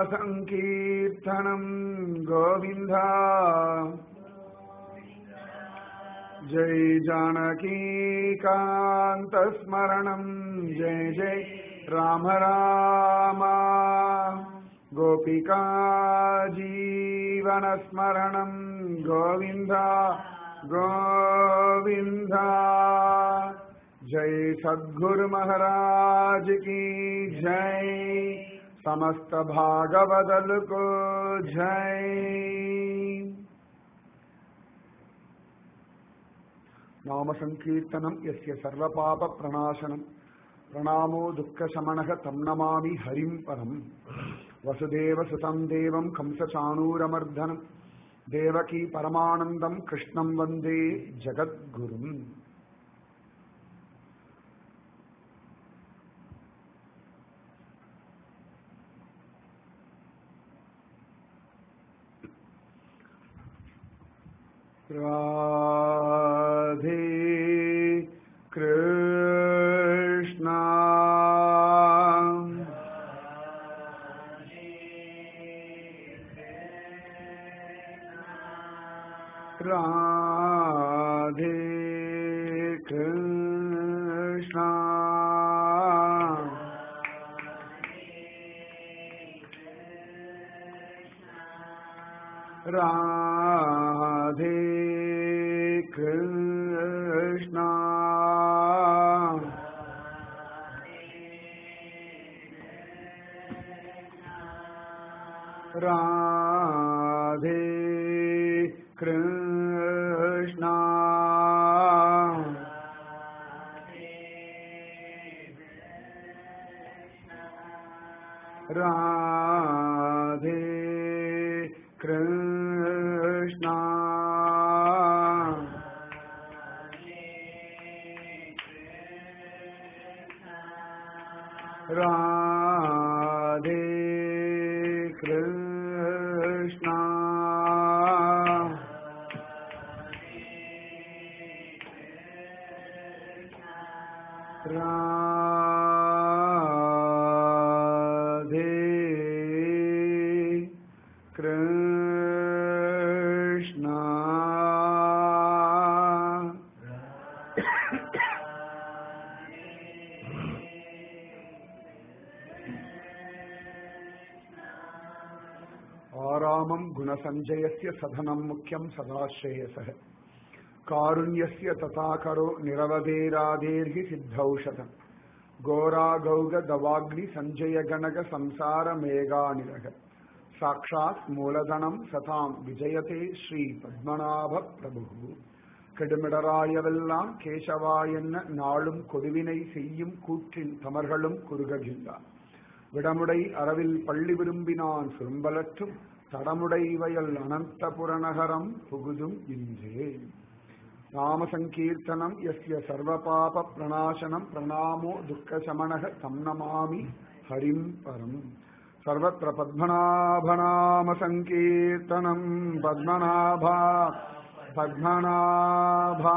नामसङ्कीर्तनम् गोविन्द जय जानकीकान्तस्मरणम् जय जय राम राम गोपिका जीवनस्मरणम् गोविन्द गोविन्द जय सद्गुरु महाराज की जय समस्त भागवदल को जय नाम संकीर्तनम यस्य सर्वपाप प्रणाशनम प्रणामो दुःखशमनः तं नमामि हरिं परम् वसुदेव सुतं देवं कंसचाणूरमर्दनं देवकी परमानन्दं कृष्णं वन्दे जगद्गुरुम् राधे कृष्णा राधे कृष्णा राधे कृष्णा राधे कृष्णा राधे कृष्णा राधे कृष्णा राधे कृष्णा आरामं गुणसञ्जयस्य सधनं मुख्यं सदाश्रेयसः कारुण्यस्य तथा करो निरवधेराधेर्हि सिद्धौषधम् घोरागौगदवाग्नि सञ्जय गणग संसार मेघानिरग साक्षात् मूलधனம் சதாம் விஜயதே ஸ்ரீ பத்மநாப பிரபு கெடுமிடராயவெல்லாம் கேசவா என்ன நாளும் கொடுவினை செய்யும் கூற்றின் தமர்களும் குறுககில்லா விடமுடை அரவில் பள்ளி விரும்பினான் சுரும்பலற்றும் தடமுடை வயல் அனந்தபுரநகரம் புகுதும் இன்றே நாம சங்கீர்த்தனம் எஸ்ய சர்வபாப பிரணாசனம் பிரணாமோ துக்கசமனக தம் நமாமி ஹரிம் பரம் சர்வத்திர பத்மநாபநாம சங்கீர்த்தனம் பத்மநாபா பத்மநாபா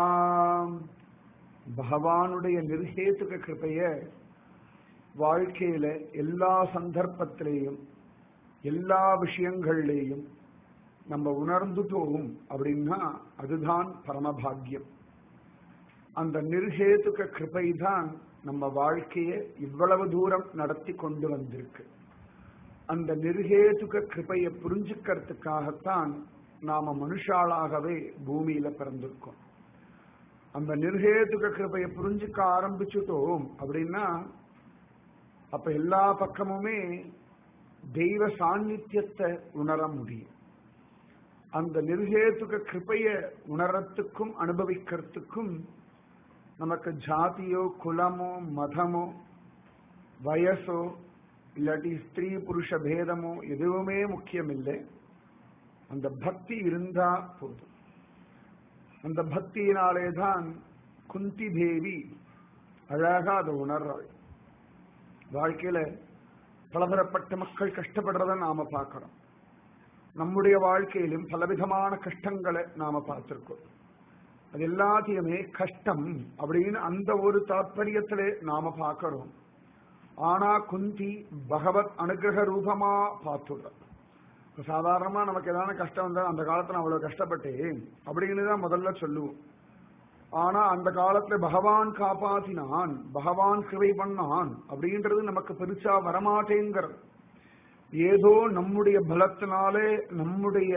பகவானுடைய நிர்ஹேதுக கிருப்பைய வாழ்க்கையில எல்லா சந்தர்ப்பத்திலேயும் எல்லா விஷயங்கள்லேயும் நம்ம உணர்ந்துட்டோம் அப்படின்னா அதுதான் பரமபாகியம் அந்த நிர்ஹேதுக கிருபை தான் நம்ம வாழ்க்கையை இவ்வளவு தூரம் நடத்தி கொண்டு வந்திருக்கு அந்த நிர்ஹேதுக கிருபையை புரிஞ்சுக்கிறதுக்காகத்தான் நாம மனுஷாளாகவே பூமியில பிறந்திருக்கோம் அந்த நிர்ஹேதுக கிருபையை புரிஞ்சுக்க ஆரம்பிச்சுட்டோம் அப்படின்னா அப்ப எல்லா பக்கமுமே தெய்வ சாநித்தியத்தை உணர முடியும் அந்த நிர்ஹேதுக கிருப்பைய உணரத்துக்கும் அனுபவிக்கிறதுக்கும் நமக்கு ஜாதியோ குலமோ மதமோ வயசோ இல்லாட்டி ஸ்திரீ புருஷ பேதமோ எதுவுமே முக்கியம் இல்லை அந்த பக்தி இருந்தா போதும் அந்த பக்தியினாலே தான் குந்தி தேவி அழகா அதை உணர்றாள் வாழ்க்கையில பலதரப்பட்ட மக்கள் கஷ்டப்படுறத நாம பார்க்கிறோம் நம்முடைய வாழ்க்கையிலும் பலவிதமான கஷ்டங்களை நாம பார்த்திருக்கோம் அது எல்லாத்தையுமே கஷ்டம் அப்படின்னு அந்த ஒரு தாற்பயத்திலே நாம பார்க்கிறோம் ஆனா குந்தி பகவத் அனுகிரக ரூபமா பார்த்துடுற இப்ப சாதாரணமா நமக்கு ஏதாவது கஷ்டம் வந்தா அந்த காலத்துல அவ்வளவு கஷ்டப்பட்டேன் அப்படின்னு தான் முதல்ல சொல்லுவோம் ஆனா அந்த காலத்துல பகவான் காப்பாத்தினான் பகவான் கிருவை பண்ணான் அப்படின்றது நமக்கு பெருசா வரமாட்டேங்கிறது ஏதோ நம்முடைய பலத்தினாலே நம்முடைய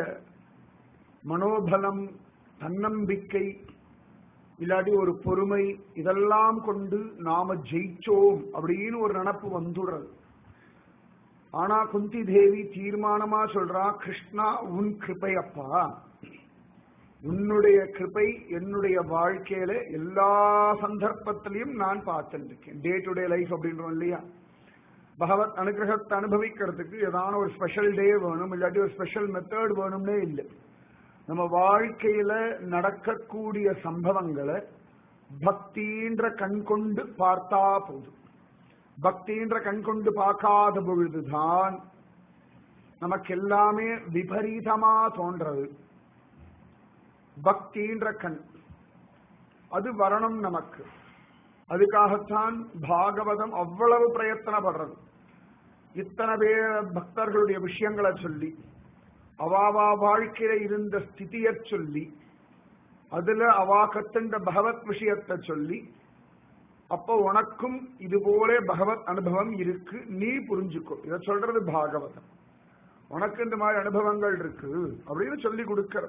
மனோபலம் தன்னம்பிக்கை இல்லாட்டி ஒரு பொறுமை இதெல்லாம் கொண்டு நாம ஜெயிச்சோம் அப்படின்னு ஒரு நினப்பு வந்துடுறது ஆனா குந்தி தேவி தீர்மானமா சொல்றா கிருஷ்ணா உன் கிருபை அப்பா உன்னுடைய கிருபை என்னுடைய வாழ்க்கையில எல்லா சந்தர்ப்பத்திலையும் நான் பார்த்துட்டு இருக்கேன் டே டு டே லைஃப் அப்படின்றோம் இல்லையா பகவத் அனுகிரகத்தை அனுபவிக்கிறதுக்கு ஏதான ஒரு ஸ்பெஷல் டே வேணும் இல்லாட்டி ஒரு ஸ்பெஷல் மெத்தட் வேணும்னே இல்லை நம்ம வாழ்க்கையில நடக்கக்கூடிய சம்பவங்களை பக்தின்ற கண் கொண்டு பார்த்தா போதும் பக்தின்ற கண் கொண்டு பார்க்காத பொழுதுதான் நமக்கு எல்லாமே விபரீதமா தோன்றது பக்தின்ற கண் அது வரணும் நமக்கு அதுக்காகத்தான் பாகவதம் அவ்வளவு பிரயத்தனப்படுறது இத்தனை பேர் பக்தர்களுடைய விஷயங்களை சொல்லி அவாவா வாழ்க்கையில இருந்த ஸ்திதிய சொல்லி அதுல அவா கத்துண்ட பகவத் விஷயத்தை சொல்லி அப்போ உனக்கும் இது போல பகவத் அனுபவம் இருக்கு நீ புரிஞ்சுக்கோ இத சொல்றது பாகவதம் உனக்கு இந்த மாதிரி அனுபவங்கள் இருக்கு அப்படின்னு சொல்லி கொடுக்கிற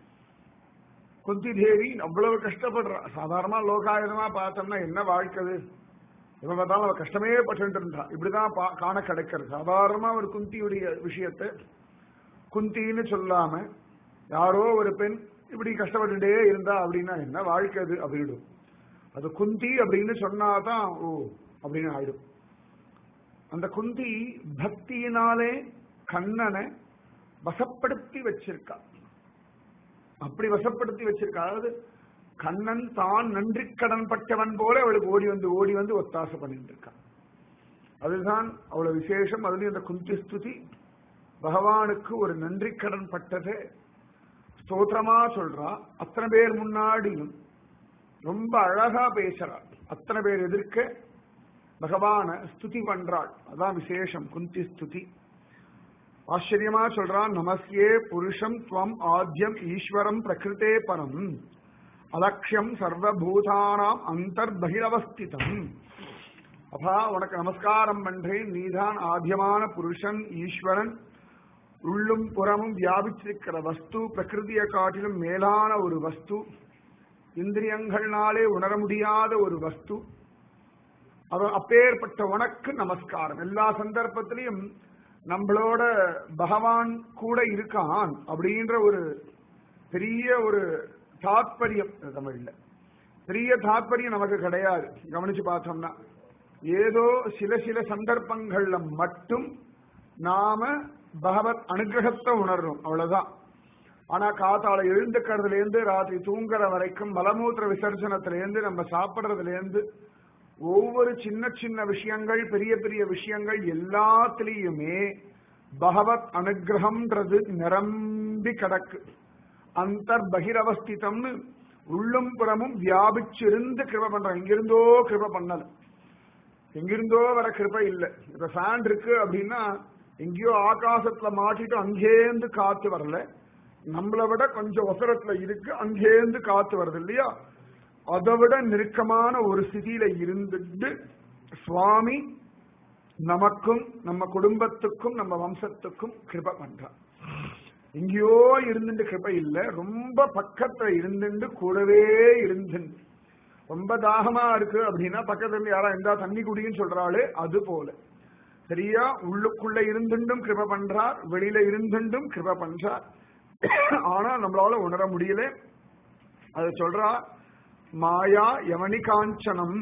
குந்தி தேவி அவ்வளவு கஷ்டப்படுறா சாதாரணமா லோகாயுதமா பார்த்தோம்னா என்ன வாழ்க்கை இவன் பார்த்தாலும் அவ கஷ்டமே பட்டு இருந்தா இப்படிதான் பா- காண கிடைக்கிறது சாதாரணமா ஒரு குந்தியுடைய விஷயத்தை குந்தின்னு சொல்லாம யாரோ ஒரு பெண் இப்படி கஷ்டப்பட்டுட்டே இருந்தா அப்படின்னா என்ன வாழ்க்கை அது அப்படிடும் அது குந்தி அப்படின்னு சொன்னாதான் ஓ அப்படின்னு ஆயிடும் அந்த குந்தி பக்தியினாலே கண்ணனை வசப்படுத்தி வச்சிருக்கா அப்படி வசப்படுத்தி வச்சிருக்கா அதாவது கண்ணன் தான் நன்றி கடன் பட்டவன் போல அவளுக்கு ஓடி வந்து ஓடி வந்து ஒத்தாசை பண்ணிட்டு இருக்கா அதுதான் அவ்வளவு விசேஷம் அதுலயும் அந்த குந்தி ஸ்துதி பகவானுக்கு ஒரு நன்றி கடன் பட்டதை ஸ்தோத்திரமா சொல்றா அத்தனை பேர் முன்னாடியும் ரொம்ப அழகா பேசுறா அத்தனை பேர் எதிர்க்க பகவான ஸ்துதி பண்றாள் அதான் விசேஷம் குந்தி ஸ்துதி ஆச்சரியமா சொல்றான் நமஸ்யே புருஷம் துவம் ஆத்யம் ஈஸ்வரம் பிரகிருதே பரம் அலட்சியம் சர்வபூதானாம் அந்தர்பகிரவஸ்திதம் அப்பா உனக்கு நமஸ்காரம் பண்றேன் நீதான் ஆத்தியமான புருஷன் ஈஸ்வரன் உள்ளும் புறமும் வியாபிச்சிருக்கிற வஸ்து பிரகிருதியை காட்டிலும் மேலான ஒரு வஸ்து இந்திரியங்கள்னாலே உணர முடியாத ஒரு வஸ்து அவ அப்பேற்பட்ட உனக்கு நமஸ்காரம் எல்லா சந்தர்ப்பத்திலையும் நம்மளோட பகவான் கூட இருக்கான் அப்படின்ற ஒரு பெரிய ஒரு தாத்பரியம் தமிழ்ல பெரிய தாத்பரியம் நமக்கு கிடையாது கவனிச்சு பார்த்தோம்னா ஏதோ சில சில சந்தர்ப்பங்கள்ல மட்டும் நாம பகவத் அனுகிரகத்தை உணர்றோம் அவ்வளவுதான் ஆனா காத்தால எழுந்துக்கிறதுல இருந்து ராத்திரி தூங்குற வரைக்கும் மலமூத்திர விசர்ஜனத்துல இருந்து நம்ம சாப்பிடுறதுல இருந்து ஒவ்வொரு சின்ன சின்ன விஷயங்கள் பெரிய பெரிய விஷயங்கள் எல்லாத்துலயுமே பகவத் அனுகிரகம்ன்றது நிரம்பி கிடக்கு அந்தர் பகிரவஸ்திதம்னு உள்ளும் புறமும் வியாபிச்சிருந்து கிருப பண்றான் இங்கிருந்தோ கிருப பண்ணல எங்கிருந்தோ வர கிருபை இல்ல இப்ப ஃபேன் இருக்கு அப்படின்னா எங்கேயோ ஆகாசத்துல மாட்டிட்டு அங்கேருந்து காத்து வரல நம்மளை விட கொஞ்சம் ஒசரத்துல இருக்கு அங்கேருந்து காத்து வருது இல்லையா அதை விட நெருக்கமான ஒரு ஸ்திதியில இருந்துட்டு சுவாமி நமக்கும் நம்ம குடும்பத்துக்கும் நம்ம வம்சத்துக்கும் கிருப பண்றான் எங்கேயோ இருந்துட்டு கிருபை இல்ல ரொம்ப பக்கத்துல இருந்துட்டு கூடவே இருந்துட்டு ரொம்ப தாகமா இருக்கு அப்படின்னா பக்கத்துல இருந்து யாரா இருந்தா தண்ணி குடின்னு சொல்றாளே அது போல சரியா உள்ளுக்குள்ள இருந்துட்டும் கிருப பண்றார் வெளியில இருந்துட்டும் கிருப பண்றார் ஆனா நம்மளால உணர முடியல அது சொல்றா மாயா யமனி காஞ்சனம்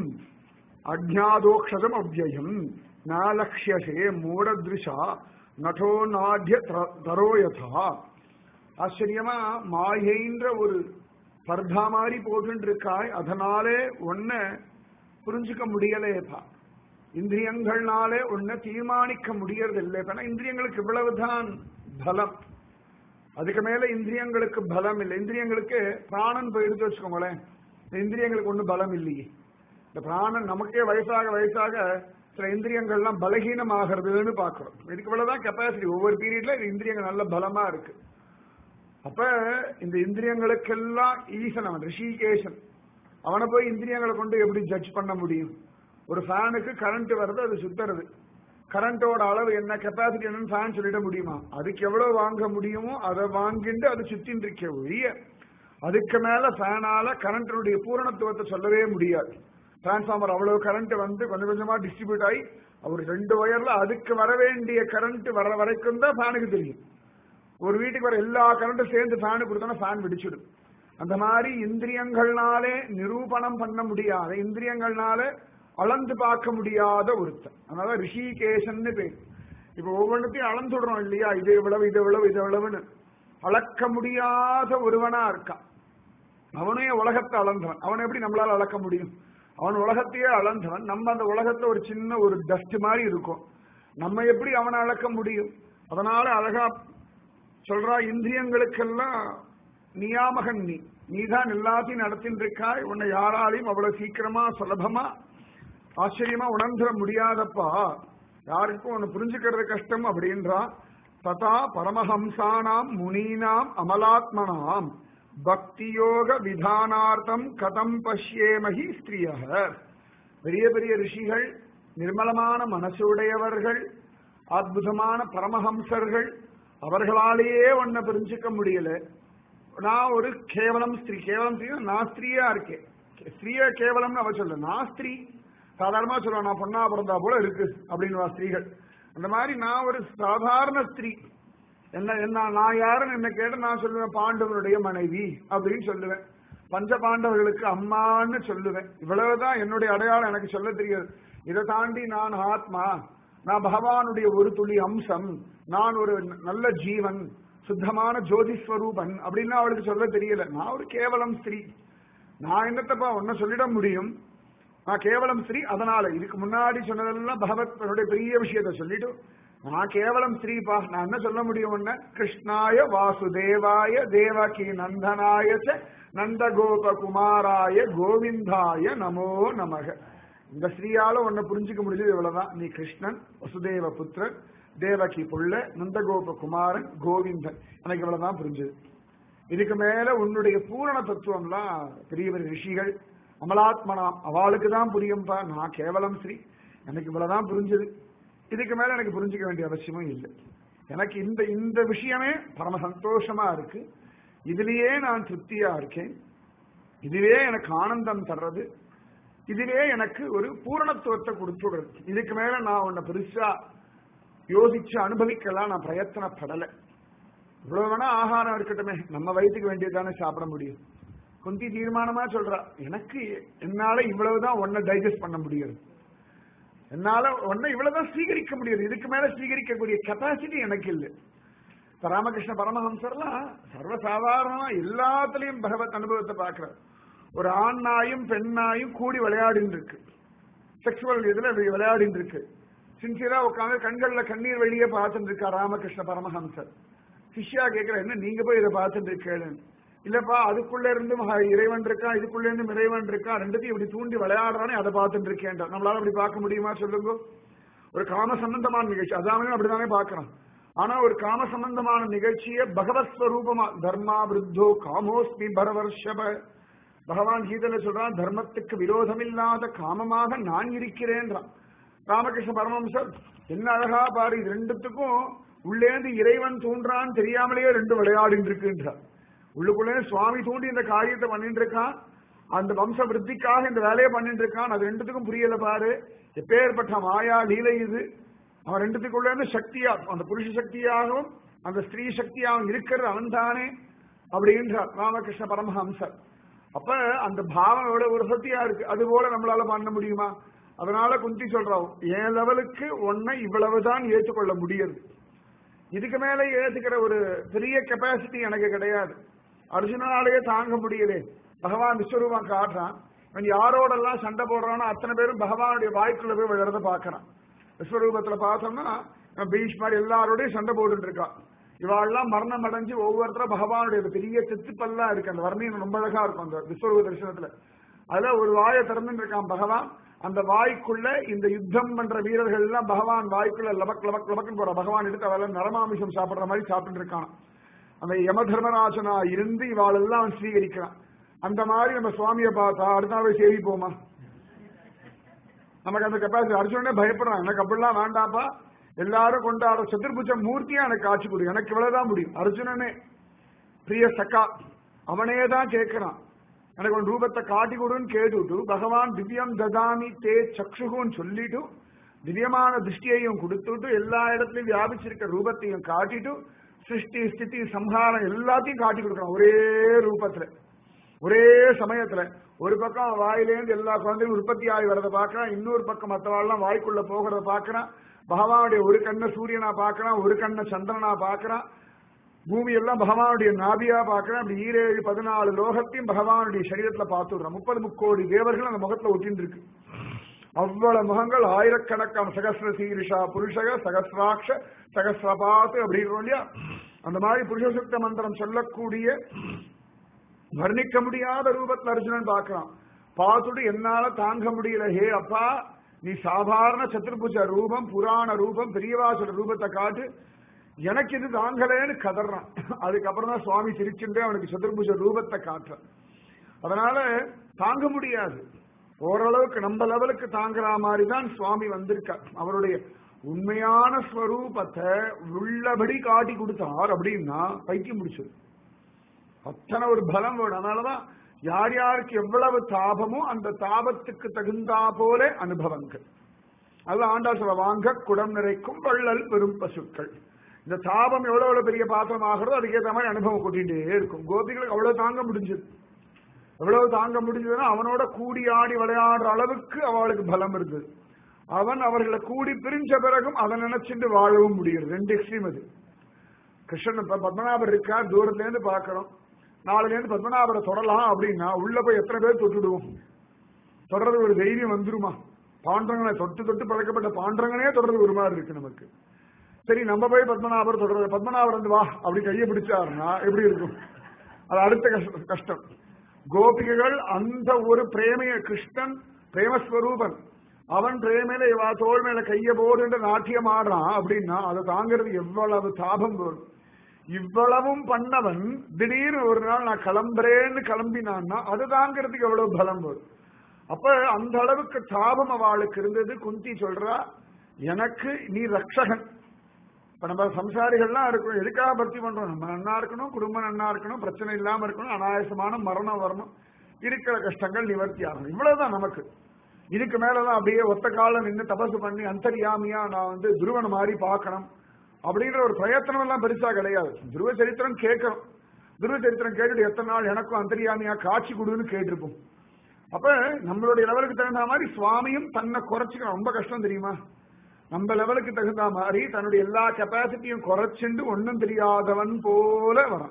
அஜாதோக்ஷதம் அவ்யயம் நாலக்ஷியசே மூடதிருஷா நட்டோ நாட்ய தரோயதா ஆச்சரியமா மாயைன்ற ஒரு பர்தா மாதிரி போட்டு இருக்காய் அதனாலே ஒன்ன புரிஞ்சுக்க முடியலேப்பா இந்திரியங்கள்னாலே ஒன்ன தீர்மானிக்க முடியறது இல்லை இந்திரியங்களுக்கு இவ்வளவுதான் பலம் அதுக்கு மேல இந்திரியங்களுக்கு பலம் இல்லை இந்திரியங்களுக்கு பிராணன் போயிடுத்து வச்சுக்கோங்களேன் இந்த இந்திரியங்களுக்கு ஒன்றும் பலம் இல்லையே இந்த பிராணன் நமக்கே வயசாக வயசாக சில இந்திரியங்கள்லாம் பலகீனமாகிறதுன்னு பாக்குறோம் இதுக்கு இவ்வளவுதான் கெப்பாசிட்டி ஒவ்வொரு பீரியட்ல இந்திரியங்கள் நல்ல பலமா இருக்கு அப்ப இந்த இந்திரியங்களுக்கெல்லாம் ஈசன் அவன் ரிஷிகேஷன் அவனை போய் இந்திரியங்களை கொண்டு எப்படி ஜட்ஜ் பண்ண முடியும் ஒரு ஃபேனுக்கு கரண்ட் வருது அது சுத்துறது கரண்டோட அளவு என்ன கெப்பாசிட்டி என்னன்னு ஃபேன் சொல்லிட முடியுமா அதுக்கு எவ்வளவு வாங்க முடியுமோ அதை வாங்கிட்டு அது சுத்தின்னு இருக்க ஒழிய அதுக்கு மேல ஃபேனால கரண்டினுடைய பூரணத்துவத்தை சொல்லவே முடியாது டிரான்ஸ்பார்மர் அவ்வளவு கரண்ட் வந்து கொஞ்சம் கொஞ்சமா டிஸ்ட்ரிபியூட் ஆகி ஒரு ரெண்டு ஒயர்ல அதுக்கு வர வேண்டிய கரண்ட் வர வரைக்கும் தான் ஃபேனுக்கு தெரியும் ஒரு வீட்டுக்கு வர எல்லா கரண்ட்டும் சேர்ந்து ஃபேனு கொடுத்தோன்னா ஃபேன் வெடிச்சிடும் அந்த மாதிரி இந்திரியங்கள்னாலே நிரூபணம் பண்ண முடியாத இந்திரியங்கள்னால அளந்து பார்க்க முடியாத ஒருத்தன் அதனால ரிஷிகேஷன்னு பேர் இப்ப ஒவ்வொன்றத்தையும் அளந்துடுறோம் இல்லையா இது இவ்வளவு இது இவ்வளவு இது இவ்வளவுன்னு அளக்க முடியாத ஒருவனா இருக்கான் அவனே உலகத்தை அளந்தவன் அவன் எப்படி நம்மளால அளக்க முடியும் அவன் உலகத்தையே அளந்தவன் நம்ம அந்த உலகத்துல ஒரு சின்ன ஒரு டஸ்ட் மாதிரி இருக்கும் நம்ம எப்படி அவனை அளக்க முடியும் அதனால அழகா சொல்றா இந்திரியங்களுக்கெல்லாம் நியாமகன் நீ நீதான் எல்லாத்தையும் நடத்தின்னு இருக்காய் உன்னை யாராலையும் அவ்வளவு சீக்கிரமா சுலபமா ஆச்சரியமா உணர்ந்துட முடியாதப்பா யாருக்கும் உன்னை புரிஞ்சுக்கிறது கஷ்டம் அப்படின்றா ததா பரமஹம்சானாம் முனீனாம் அமலாத்மனாம் பக்தியோக விதானார்த்தம் கதம் பஷ்யேமஹி ஸ்திரியக பெரிய பெரிய ரிஷிகள் நிர்மலமான மனசுடையவர்கள் அற்புதமான பரமஹம்சர்கள் அவர்களாலேயே ஒன்ன புரிஞ்சுக்க முடியல நான் ஒரு கேவலம் ஸ்திரீ கேவலம் ஸ்திரீ நான் ஸ்திரீயா இருக்கேன் ஸ்திரீய கேவலம்னு அவ சொல்ல நான் ஸ்திரீ சாதாரணமா சொல்லுவேன் நான் பொண்ணா பிறந்தா போல இருக்கு அப்படின்னு ஸ்திரீகள் அந்த மாதிரி நான் ஒரு சாதாரண ஸ்திரீ என்ன என்ன நான் யாருன்னு என்ன கேட்டு நான் சொல்லுவேன் பாண்டவனுடைய மனைவி அப்படின்னு சொல்லுவேன் பஞ்ச பாண்டவர்களுக்கு அம்மான்னு சொல்லுவேன் இவ்வளவுதான் என்னுடைய அடையாளம் எனக்கு சொல்ல தெரியாது இதை தாண்டி நான் ஆத்மா நான் பகவானுடைய ஒரு துளி அம்சம் நான் ஒரு நல்ல ஜீவன் சுத்தமான ஜோதிஸ்வரூபன் அப்படின்னு அவளுக்கு சொல்ல தெரியல நான் ஒரு கேவலம் ஸ்திரீ நான் என்னத்தப்பா ஒன்ன சொல்லிட முடியும் நான் கேவலம் ஸ்ரீ அதனால இதுக்கு முன்னாடி சொன்னதெல்லாம் பகவத் பெரிய விஷயத்த சொல்லிட்டு நான் கேவலம் ஸ்ரீபா நான் என்ன சொல்ல முடியும் ஒன்ன கிருஷ்ணாய வாசுதேவாய தேவகி நந்தனாய ச நந்தகோப குமாராய கோவிந்தாய நமோ நமக இந்த ஸ்ரீயால உன்னை புரிஞ்சுக்க முடிஞ்சது இவ்வளவுதான் நீ கிருஷ்ணன் வசுதேவ புத்திரன் தேவகி புள்ள நந்தகோப குமாரன் கோவிந்தன் எனக்கு இவ்வளவுதான் புரிஞ்சது இதுக்கு மேல உன்னுடைய பூரண தத்துவம்லாம் பெரிய பெரிய ரிஷிகள் அமலாத்மனா அவளுக்கு தான் புரியும்பா நான் கேவலம் ஸ்ரீ எனக்கு இவ்வளவுதான் புரிஞ்சது இதுக்கு மேல எனக்கு புரிஞ்சுக்க வேண்டிய அவசியமும் இல்லை எனக்கு இந்த இந்த விஷயமே பரம சந்தோஷமா இருக்கு இதுலயே நான் திருப்தியா இருக்கேன் இதுவே எனக்கு ஆனந்தம் தர்றது இதுவே எனக்கு ஒரு பூரணத்துவத்தை கொடுத்துடுறது இதுக்கு மேல நான் உன்னை பெருசா யோசிச்சு அனுபவிக்கலாம் நான் பிரயத்தனப்படலை இவ்வளவு வேணா ஆகாரம் இருக்கட்டுமே நம்ம வயிற்றுக்கு வேண்டியதானே சாப்பிட முடியும் குந்தி தீர்மானமா சொல்றா எனக்கு என்னால இவ்வளவுதான் ஒன்ன டைஜஸ்ட் பண்ண முடியாது என்னால ஒன்ன இவ்வளவுதான் ஸ்வீகரிக்க முடியாது இதுக்கு மேல ஸ்வீகரிக்கக்கூடிய கெப்பாசிட்டி எனக்கு இல்லை இப்ப ராமகிருஷ்ண பரமஹம்சர்லாம் சர்வசாதாரணமா எல்லாத்துலயும் பகவத் அனுபவத்தை பாக்குற ஒரு ஆண் நாயும் பெண் நாயும் கூடி விளையாடின்னு இருக்கு செக்ஷுவல் இதுல விளையாடின்னு இருக்கு சின்சியரா உட்காந்து கண்கள்ல கண்ணீர் வெளியே பார்த்துட்டு இருக்கா ராமகிருஷ்ண பரமஹம்சர் சிஷ்யா கேட்கிற என்ன நீங்க போய் இதை பார்த்துட்டு இருக்கேன்னு இல்லப்பா அதுக்குள்ள இருந்து மகா- இறைவன் இருக்கா இதுக்குள்ள இருந்து இறைவன் இருக்கா ரெண்டுத்தையும் இப்படி தூண்டி விளையாடுறானே அதை பார்த்துட்டு இருக்கேன் நம்மளால அப்படி பார்க்க முடியுமா சொல்லுங்க ஒரு காம சம்பந்தமான நிகழ்ச்சி அதாமே அப்படிதானே பார்க்கறோம் ஆனா ஒரு காம சம்பந்தமான நிகழ்ச்சியை பகவத் ஸ்வரூபமா தர்மா விருத்தோ காமோஸ்மி பரவர்ஷப பகவான் கீதையில சொல்றான் தர்மத்துக்கு விரோதமில்லாத காமமாக நான் இருக்கிறேன்றான் ராமகிருஷ்ண பரமஹம்சர் என்ன அழகா பாரு இது ரெண்டுத்துக்கும் உள்ளேந்து இறைவன் தூண்டுறான்னு தெரியாமலேயே ரெண்டு விளையாடிட்டு இருக்குன்றார் உள்ளுக்குள்ளே சுவாமி தூண்டி இந்த காரியத்தை பண்ணிட்டு இருக்கான் அந்த வம்ச விருத்திக்காக இந்த வேலையை பண்ணிட்டு இருக்கான் அது ரெண்டுத்துக்கும் புரியல பாரு எப்பேற்பட்ட மாயா லீலை இது அவன் ரெண்டுத்துக்குள்ள இருந்து சக்தியா அந்த புருஷ சக்தியாகவும் அந்த ஸ்திரீ சக்தியாகவும் இருக்கிறது அவன் தானே அப்படின்றார் ராமகிருஷ்ண பரமஹம்சர் அப்ப அந்த பாவம் எவ்வளவு ஒரு சக்தியா இருக்கு அது போல நம்மளால பண்ண முடியுமா அதனால குந்தி சொல்றோம் என் லெவலுக்கு ஒன்னை இவ்வளவுதான் ஏற்றுக்கொள்ள முடியுது இதுக்கு மேல ஏத்துக்கிற ஒரு பெரிய கெப்பாசிட்டி எனக்கு கிடையாது அர்ஜுனனாலேயே தாங்க முடியலே பகவான் விஸ்வரூபம் காட்டுறான் இவன் யாரோடெல்லாம் சண்டை போடுறானோ அத்தனை பேரும் பகவானுடைய வாய்க்குள்ள போய் விழுறத பாக்குறான் விஸ்வரூபத்துல பார்த்தோம்னா இவன் பீஷ் மாதிரி எல்லாரோடையும் சண்டை போட்டுட்டு இருக்கான் இவாள்லாம் மரணம் அடைஞ்சு ஒவ்வொருத்தரும் பகவானுடைய ஒரு பெரிய சித்துப்பல்லாம் இருக்கு அந்த வர்ணியம் ரொம்ப அழகா இருக்கும் அந்த விஸ்வரூப தரிசனத்துல அதுல ஒரு வாயை திறந்துட்டு இருக்கான் பகவான் அந்த வாய்க்குள்ள இந்த யுத்தம் பண்ற வீரர்கள் எல்லாம் பகவான் வாய்க்குள்ள லபக் லபக் லபக்குன்னு போற பகவான் எடுத்து அவெல்லாம் நரமாமிஷம் சாப்பிடுற மாதிரி சாப்பிட்டு இருக்கான் அந்த யம தர்மராஜனா இருந்து இவாள் எல்லாம் அவன் ஸ்வீகரிக்கிறான் அந்த மாதிரி நம்ம சுவாமியை பார்த்தா அடுத்த நாள் போய் சேவிப்போமா நமக்கு அந்த கெப்பாசிட்டி அர்ஜுனனே பயப்படுறான் எனக்கு அப்படிலாம் வேண்டாப்பா எல்லாரும் கொண்டாடுற சதுர்புஜ மூர்த்தியா எனக்கு காட்சி கொடு எனக்கு இவ்வளவுதான் முடியும் அர்ஜுனனே பிரிய சக்கா அவனே தான் கேட்கிறான் எனக்கு ஒரு ரூபத்தை காட்டி கொடுன்னு கேட்டுட்டு பகவான் திவ்யம் ததாமி தே சக்ஷுகுன்னு சொல்லிட்டு திவ்யமான திருஷ்டியையும் கொடுத்துட்டு எல்லா இடத்துலயும் வியாபிச்சிருக்க ரூபத்தையும் காட்டிட்டு சிருஷ்டி ஸ்திதி சம்ஹாரம் எல்லாத்தையும் காட்டி கொடுக்குறான் ஒரே ரூபத்துல ஒரே சமயத்துல ஒரு பக்கம் வாயிலேருந்து எல்லா குழந்தையும் உற்பத்தி ஆகி வரதை பார்க்கறான் இன்னொரு பக்கம் மற்றவாள்லாம் வாய்க்குள்ள போகிறத பார்க்கறான் பகவானுடைய ஒரு கண்ணை சூரியனா பார்க்கறான் ஒரு கண்ணை சந்திரனா பார்க்கறான் பூமி எல்லாம் பகவானுடைய நாபியா பார்க்கறான் அப்படி ஈரேழு பதினாலு லோகத்தையும் பகவானுடைய சரீரத்துல பார்த்துடுறான் முப்பது முக்கோடி தேவர்கள் அந்த முகத்துல ஒட்டின்னு இருக்கு அவ்வளவு முகங்கள் ஆயிரக்கணக்கான சகசிர சீரிஷா புருஷக சகசிராட்ச சகசிரபாத்து அப்படிங்கிறோம் இல்லையா அந்த மாதிரி புருஷ சுத்த மந்திரம் சொல்லக்கூடிய வர்ணிக்க முடியாத ரூபத்துல அர்ஜுனன் பார்க்கறான் பார்த்துட்டு என்னால தாங்க முடியல ஹே அப்பா நீ சாதாரண சத்ருபுஜ ரூபம் புராண ரூபம் பெரியவாசல ரூபத்தை காட்டு எனக்கு இது தாங்கலேன்னு கதறான் அதுக்கப்புறம் தான் சுவாமி சிரிச்சுட்டே அவனுக்கு சதுர்புஜ ரூபத்தை காட்டுறான் அதனால தாங்க முடியாது ஓரளவுக்கு நம்ம லெவலுக்கு தாங்குற மாதிரி தான் சுவாமி வந்திருக்கார் அவருடைய உண்மையான ஸ்வரூபத்தை உள்ளபடி காட்டி கொடுத்தார் அப்படின்னா பைத்தியம் முடிச்சது அத்தனை ஒரு பலம் வேணும் அதனாலதான் யார் யாருக்கு எவ்வளவு தாபமோ அந்த தாபத்துக்கு தகுந்தா போல அனுபவங்கள் அது ஆண்டா சொல்ல வாங்க குடம் நிறைக்கும் வள்ளல் பெரும் பசுக்கள் இந்த தாபம் எவ்வளவு எவ்வளவு பெரிய பாத்திரம் ஆகிறதோ அதுக்கேற்ற மாதிரி அனுபவம் கொட்டிகிட்டே இருக்கும் கோபிகளுக்கு அவ்வளவு தாங்க முடிஞ்சது எவ்வளவு தாங்க முடிஞ்சதுன்னா அவனோட கூடி ஆடி விளையாடுற அளவுக்கு அவளுக்கு பலம் இருந்தது அவன் அவர்களை கூடி பிரிஞ்ச பிறகும் அதை நினைச்சுட்டு வாழவும் முடியும் ரெண்டு எக்ஸ்ட்ரீம் அது கிருஷ்ணன் இப்ப பத்மநாபர் இருக்கா தூரத்துல இருந்து பாக்குறோம் நாளைல இருந்து பத்மநாபரை தொடலாம் அப்படின்னா உள்ள போய் எத்தனை பேர் தொட்டுடுவோம் தொடர்றது ஒரு தைரியம் வந்துருமா பாண்டவங்களை தொட்டு தொட்டு பழக்கப்பட்ட பாண்டவங்களே தொடர்றது ஒரு மாதிரி இருக்கு நமக்கு சரி நம்ம போய் பத்மநாபர் தொடர்றது பத்மநாபர் வந்து வா அப்படி கையை பிடிச்சாருன்னா எப்படி இருக்கும் அது அடுத்த கஷ்டம் கஷ்டம் கோபிகைகள் அந்த ஒரு பிரேமைய கிருஷ்ணன் பிரேமஸ்வரூபன் அவன் பிரேமையில இவா தோல் மேல கைய போடுன்ற நாட்டியம் ஆடுறான் அப்படின்னா அதை தாங்கிறது எவ்வளவு தாபம் வரும் இவ்வளவும் பண்ணவன் திடீர்னு ஒரு நாள் நான் கிளம்புறேன்னு கிளம்பினான்னா அது தாங்கிறதுக்கு எவ்வளவு பலம் வரும் அப்ப அந்த அளவுக்கு தாபம் அவளுக்கு இருந்தது குந்தி சொல்றா எனக்கு நீ ரக்ஷகன் இப்ப நம்ம சம்சாரிகள்லாம் இருக்கணும் எதுக்காக பக்தி பண்றோம் நம்ம நன்னா இருக்கணும் குடும்பம் நன்னா இருக்கணும் பிரச்சனை இல்லாம இருக்கணும் அனாயசமான மரணம் வரணும் இருக்கிற கஷ்டங்கள் நிவர்த்தி ஆகணும் இவ்வளவுதான் நமக்கு இதுக்கு மேலதான் அப்படியே ஒத்த காலம் நின்று தபசு பண்ணி அந்தரியாமியா நான் வந்து துருவன் மாதிரி பார்க்கணும் அப்படின்ற ஒரு பிரயத்தனம் எல்லாம் பெருசா கிடையாது துருவ சரித்திரம் கேட்கணும் துருவ சரித்திரம் கேட்டுட்டு எத்தனை நாள் எனக்கும் அந்தரியாமியா காட்சி கொடுன்னு கேட்டிருப்போம் அப்ப நம்மளுடைய லெவலுக்கு தகுந்த மாதிரி சுவாமியும் தன்னை குறைச்சிக்க ரொம்ப கஷ்டம் தெரியுமா நம்ம லெவலுக்கு தகுந்த மாதிரி தன்னுடைய எல்லா கெப்பாசிட்டியும் குறைச்சுண்டு ஒன்னும் தெரியாதவன் போல வரான்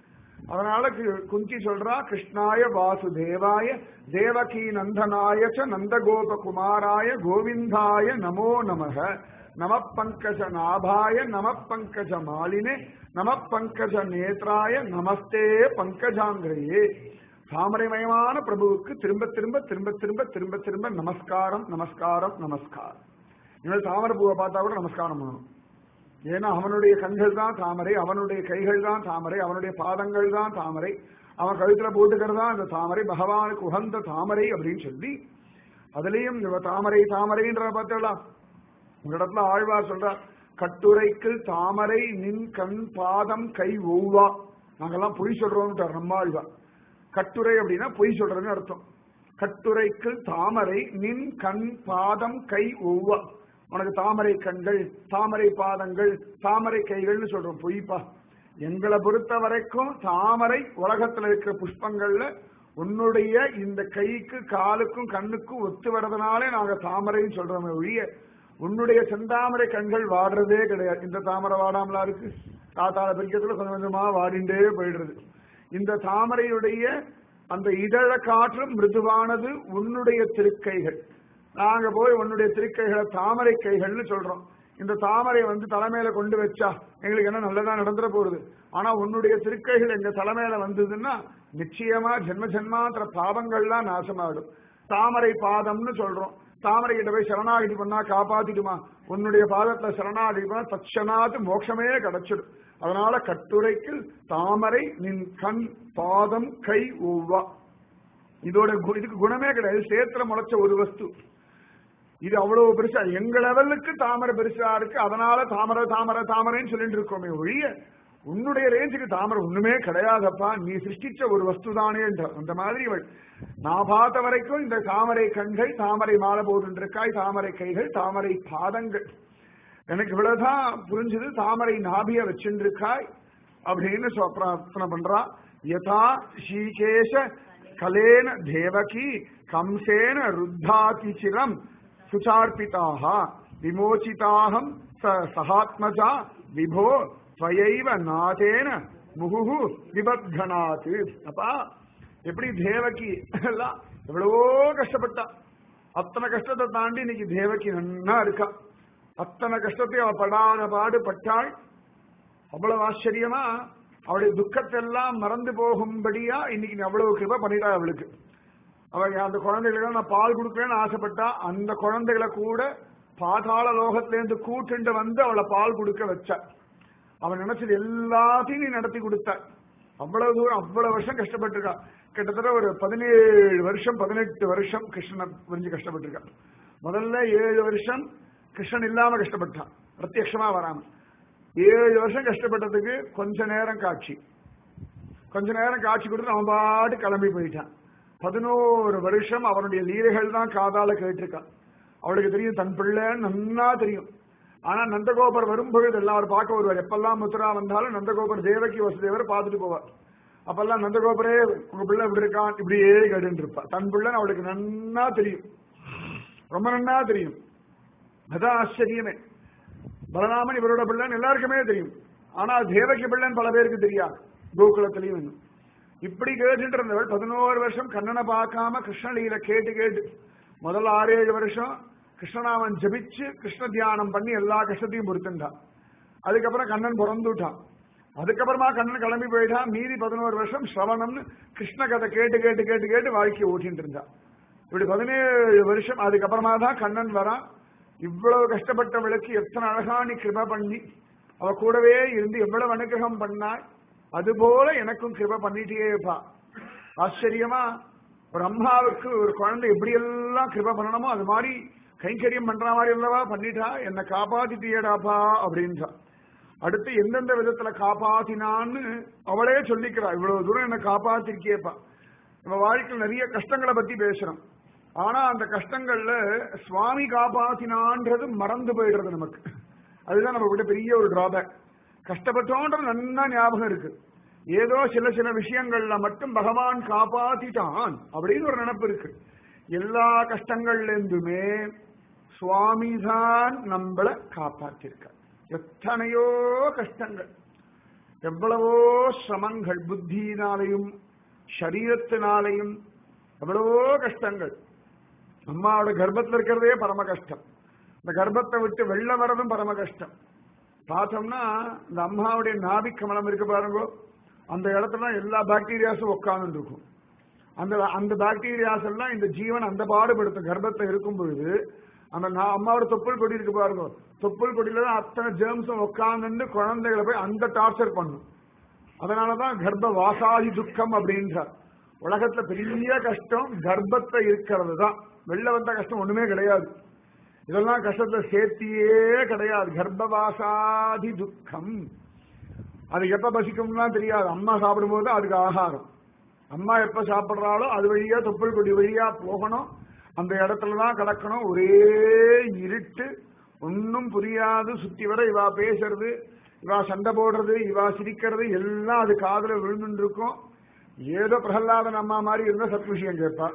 அதனால கு- குந்தி சொல்றா கிருஷ்ணாய வாசுதேவாய தேவகி நந்தனாய ச நந்தகோப குமாராய கோவிந்தாய நமோ நமக நம பங்கஜ நாபாய நம பங்கஜ மாலினே நம பங்கஜ நேத்ராய நமஸ்தே பங்கஜாங்கிரையே தாமரைமயமான பிரபுவுக்கு திரும்ப திரும்ப திரும்ப திரும்ப திரும்ப திரும்ப நமஸ்காரம் நமஸ்காரம் நமஸ்காரம் இவன் தாமரை பூவை பார்த்தா கூட நமஸ்காரம் பண்ணணும் ஏன்னா அவனுடைய கண்கள் தான் தாமரை அவனுடைய கைகள் தான் தாமரை அவனுடைய பாதங்கள் தான் தாமரை அவன் கழுத்துல போட்டுக்கிறது தான் அந்த தாமரை பகவானுக்கு உகந்த தாமரை அப்படின்னு சொல்லி அதுலயும் இவ தாமரை தாமரைன்ற பார்த்தலாம் ஒரு இடத்துல ஆழ்வார் சொல்றார் கட்டுரைக்கு தாமரை நின் கண் பாதம் கை ஒவ்வா நாங்கெல்லாம் பொய் சொல்றோம்ட்டார் நம்ம ஆழ்வார் கட்டுரை அப்படின்னா பொய் சொல்றதுன்னு அர்த்தம் கட்டுரைக்கு தாமரை நின் கண் பாதம் கை ஒவ்வா உனக்கு தாமரை கண்கள் தாமரை பாதங்கள் தாமரை கைகள்னு சொல்றோம் பொய்ப்பா எங்களை பொறுத்த வரைக்கும் தாமரை உலகத்துல இருக்கிற புஷ்பங்கள்ல உன்னுடைய இந்த கைக்கு காலுக்கும் கண்ணுக்கும் ஒத்து வர்றதுனாலே நாங்க தாமரைன்னு சொல்றோமே ஒழிய உன்னுடைய செந்தாமரை கண்கள் வாடுறதே கிடையாது இந்த தாமரை வாடாமலா இருக்கு தாத்தால பிரிக்கிறதுல கொஞ்சம் கொஞ்சமா வாடிண்டே போயிடுறது இந்த தாமரையுடைய அந்த இதழ காற்றும் மிருதுவானது உன்னுடைய திருக்கைகள் நாங்க போய் உன்னுடைய திருக்கைகளை தாமரை கைகள்னு சொல்றோம் இந்த தாமரை வந்து தலைமையில கொண்டு வச்சா எங்களுக்கு என்ன நல்லதா நடந்துட போறது ஆனா உன்னுடைய திருக்கைகள் எங்க தலைமையில வந்ததுன்னா நிச்சயமா ஜென்ம ஜென்மாந்திர பாவங்கள்லாம் நாசமாடும் தாமரை பாதம்னு சொல்றோம் தாமரை கிட்ட போய் சரணாகதி பண்ணா காப்பாத்திடுமா உன்னுடைய பாதத்துல சரணாகதி பண்ணா தட்சணாத்து மோட்சமே கிடைச்சிடும் அதனால கட்டுரைக்கு தாமரை நின் கண் பாதம் கை ஒவ்வா இதோட கு- இதுக்கு குணமே கிடையாது சேத்துல முளைச்ச ஒரு வஸ்து இது அவ்வளவு பெருசா எங்க லெவலுக்கு தாமரை பெருசா இருக்கு அதனால தாமரை தாமரை தாமரைன்னு சொல்லிட்டு இருக்கோமே ஒழிய உன்னுடைய ரேஞ்சுக்கு தாமரை ஒண்ணுமே கிடையாதப்பா நீ சிருஷ்டிச்ச ஒரு வஸ்து தானே அந்த மாதிரி இவள் நான் பார்த்த வரைக்கும் இந்த தாமரை கண்கள் தாமரை மாலை போட்டுருக்காய் தாமரை கைகள் தாமரை பாதங்கள் எனக்கு இவ்வளவுதான் புரிஞ்சது தாமரை நாபிய வச்சுருக்காய் அப்படின்னு சொ- பிரார்த்தனை பண்றா யதா ஸ்ரீகேஷ கலேன தேவகி கம்சேன ருத்தாதி சிரம் சுச்சார்பிதாக விமோச்சிதாகம் ச சகாத்மஜா விபோ ஸ்வயைவ நாதேன முகுகு விபத்கனாத் அப்பா எப்படி தேவகி எல்லாம் எவ்வளவோ கஷ்டப்பட்டா அத்தனை கஷ்டத்தை தாண்டி இன்னைக்கு தேவகி நன்னா இருக்கா அத்தனை கஷ்டத்தை அவ படாத பாடு பட்டாள் அவ்வளவு ஆச்சரியமா அவளுடைய துக்கத்தை எல்லாம் மறந்து போகும்படியா இன்னைக்கு நீ அவ்வளவு கிருப பண்ணிட்டா அவளுக்கு அவ அந்த குழந்தைகளுக்கு நான் பால் கொடுக்குறேன்னு ஆசைப்பட்டா அந்த குழந்தைகளை கூட பாதாள லோகத்திலேருந்து கூட்டுண்டு வந்து அவளை பால் கொடுக்க வச்ச அவன் நினைச்சது எல்லாத்தையும் நீ நடத்தி கொடுத்த அவ்வளவு தூரம் அவ்வளவு வருஷம் கஷ்டப்பட்டிருக்கா கிட்டத்தட்ட ஒரு பதினேழு வருஷம் பதினெட்டு வருஷம் கிருஷ்ணனை புரிஞ்சு கஷ்டப்பட்டிருக்கா முதல்ல ஏழு வருஷம் கிருஷ்ணன் இல்லாம கஷ்டப்பட்டான் பிரத்யட்சமா வராம ஏழு வருஷம் கஷ்டப்பட்டதுக்கு கொஞ்ச நேரம் காட்சி கொஞ்ச நேரம் காட்சி கொடுத்து அவன் பாட்டு கிளம்பி போயிட்டான் பதினோரு வருஷம் அவனுடைய லீலைகள் தான் காதால கேட்டிருக்கான் அவளுக்கு தெரியும் தன் பிள்ளைன்னு நன்னா தெரியும் ஆனா நந்தகோபர் வரும்பொழுது எல்லாரும் பார்க்க வருவார் எப்பெல்லாம் முத்துரா வந்தாலும் நந்தகோபர் தேவகி வசுதேவர் பார்த்துட்டு போவார் அப்பெல்லாம் நந்தகோபரே உங்க பிள்ளை இப்படி இருக்கான் இப்படியே கேட்டு இருப்பா தன் பிள்ளைன்னு அவளுக்கு நன்னா தெரியும் ரொம்ப நன்னா தெரியும் அதான் ஆச்சரியமே பலராமன் இவரோட பிள்ளைன்னு எல்லாருக்குமே தெரியும் ஆனா தேவகி பிள்ளைன்னு பல பேருக்கு தெரியாது கோகுலத்திலையும் இன்னும் இப்படி கேட்டுட்டு இருந்தவள் பதினோரு வருஷம் கண்ணனை பார்க்காம கிருஷ்ணலீல கேட்டு கேட்டு முதல்ல ஆறு ஏழு வருஷம் கிருஷ்ணநாமன் ஜபிச்சு கிருஷ்ண தியானம் பண்ணி எல்லா கஷ்டத்தையும் பொறுத்துட்டான் அதுக்கப்புறம் கண்ணன் பிறந்துட்டான் அதுக்கப்புறமா கண்ணன் கிளம்பி போயிட்டான் மீதி பதினோரு வருஷம் சிரவணம்னு கிருஷ்ண கதை கேட்டு கேட்டு கேட்டு கேட்டு வாழ்க்கையை ஓட்டிட்டு இருந்தான் இப்படி பதினேழு வருஷம் அதுக்கப்புறமா தான் கண்ணன் வரான் இவ்வளவு கஷ்டப்பட்டவளுக்கு எத்தனை அழகா நீ கிருப பண்ணி அவ கூடவே இருந்து எவ்வளவு அனுகிரகம் பண்ணாய் அதுபோல எனக்கும் கிருப பண்ணிட்டேப்பா ஆச்சரியமா ஒரு அம்மாவுக்கு ஒரு குழந்தை எப்படி எல்லாம் கிருப பண்ணணுமோ அது மாதிரி கைங்கரியம் பண்ற மாதிரி அல்லவா பண்ணிட்டா என்னை காப்பாத்திட்டியடாப்பா அப்படின்றா அடுத்து எந்தெந்த விதத்துல காப்பாத்தினான்னு அவளே சொல்லிக்கிறா இவ்வளவு தூரம் என்னை காப்பாத்திருக்கியேப்பா நம்ம வாழ்க்கையில் நிறைய கஷ்டங்களை பத்தி பேசுறோம் ஆனா அந்த கஷ்டங்கள்ல சுவாமி காப்பாத்தினான்றது மறந்து போயிடுறது நமக்கு அதுதான் நம்ம கிட்ட பெரிய ஒரு டிராபேக் கஷ்டப்பட்டோன்றது நன்னா ஞாபகம் இருக்கு ஏதோ சில சில விஷயங்கள்ல மட்டும் பகவான் காப்பாத்திட்டான் அப்படின்னு ஒரு நினப்பு இருக்கு எல்லா கஷ்டங்கள்ல இருந்துமே சுவாமி தான் நம்மள காப்பாத்திருக்க எத்தனையோ கஷ்டங்கள் எவ்வளவோ சிரமங்கள் புத்தியினாலையும் சரீரத்தினாலையும் எவ்வளவோ கஷ்டங்கள் அம்மாவோட கர்ப்பத்தில் இருக்கிறதே பரம கஷ்டம் இந்த கர்ப்பத்தை விட்டு வெளில வரதும் பரம கஷ்டம் பார்த்தோம்னா இந்த அம்மாவுடைய நாபி கமலம் இருக்கு பாருங்க அந்த இடத்துல எல்லா பாக்டீரியாஸும் உட்கார்ந்து இருக்கும் அந்த அந்த பாக்டீரியாஸ் எல்லாம் இந்த ஜீவன் அந்த பாடுபடுத்தும் கர்ப்பத்தில் இருக்கும் பொழுது அந்த நா- அம்மாவோட தொப்புள் கொடி இருக்கு பாருங்க தொப்புள் கொடியில தான் அத்தனை ஜேர்ம்ஸும் உட்கார்ந்து குழந்தைகளை போய் அந்த டார்ச்சர் பண்ணும் அதனாலதான் கர்ப்ப வாசாதி துக்கம் அப்படின்றார் உலகத்துல பெரிய கஷ்டம் கர்ப்பத்தை இருக்கிறது தான் வெளில வந்த கஷ்டம் ஒண்ணுமே கிடையாது இதெல்லாம் கஷ்டத்துல சேர்த்தியே கிடையாது கர்ப்பவாசாதி துக்கம் அது எப்ப பசிக்கும்லாம் தெரியாது அம்மா சாப்பிடும்போது அதுக்கு ஆகாரம் அம்மா எப்ப சாப்பிடுறாளோ அது வழியா தொப்புள் கொடி வழியா போகணும் அந்த இடத்துல தான் கிடக்கணும் ஒரே இருட்டு ஒன்னும் புரியாது சுத்தி வர இவா பேசுறது இவா சண்டை போடுறது இவா சிரிக்கிறது எல்லாம் அது காதுல விழுந்துட்டு இருக்கும் ஏதோ பிரகலாதன் அம்மா மாதிரி இருந்தா சத் விஷயம் கேட்பா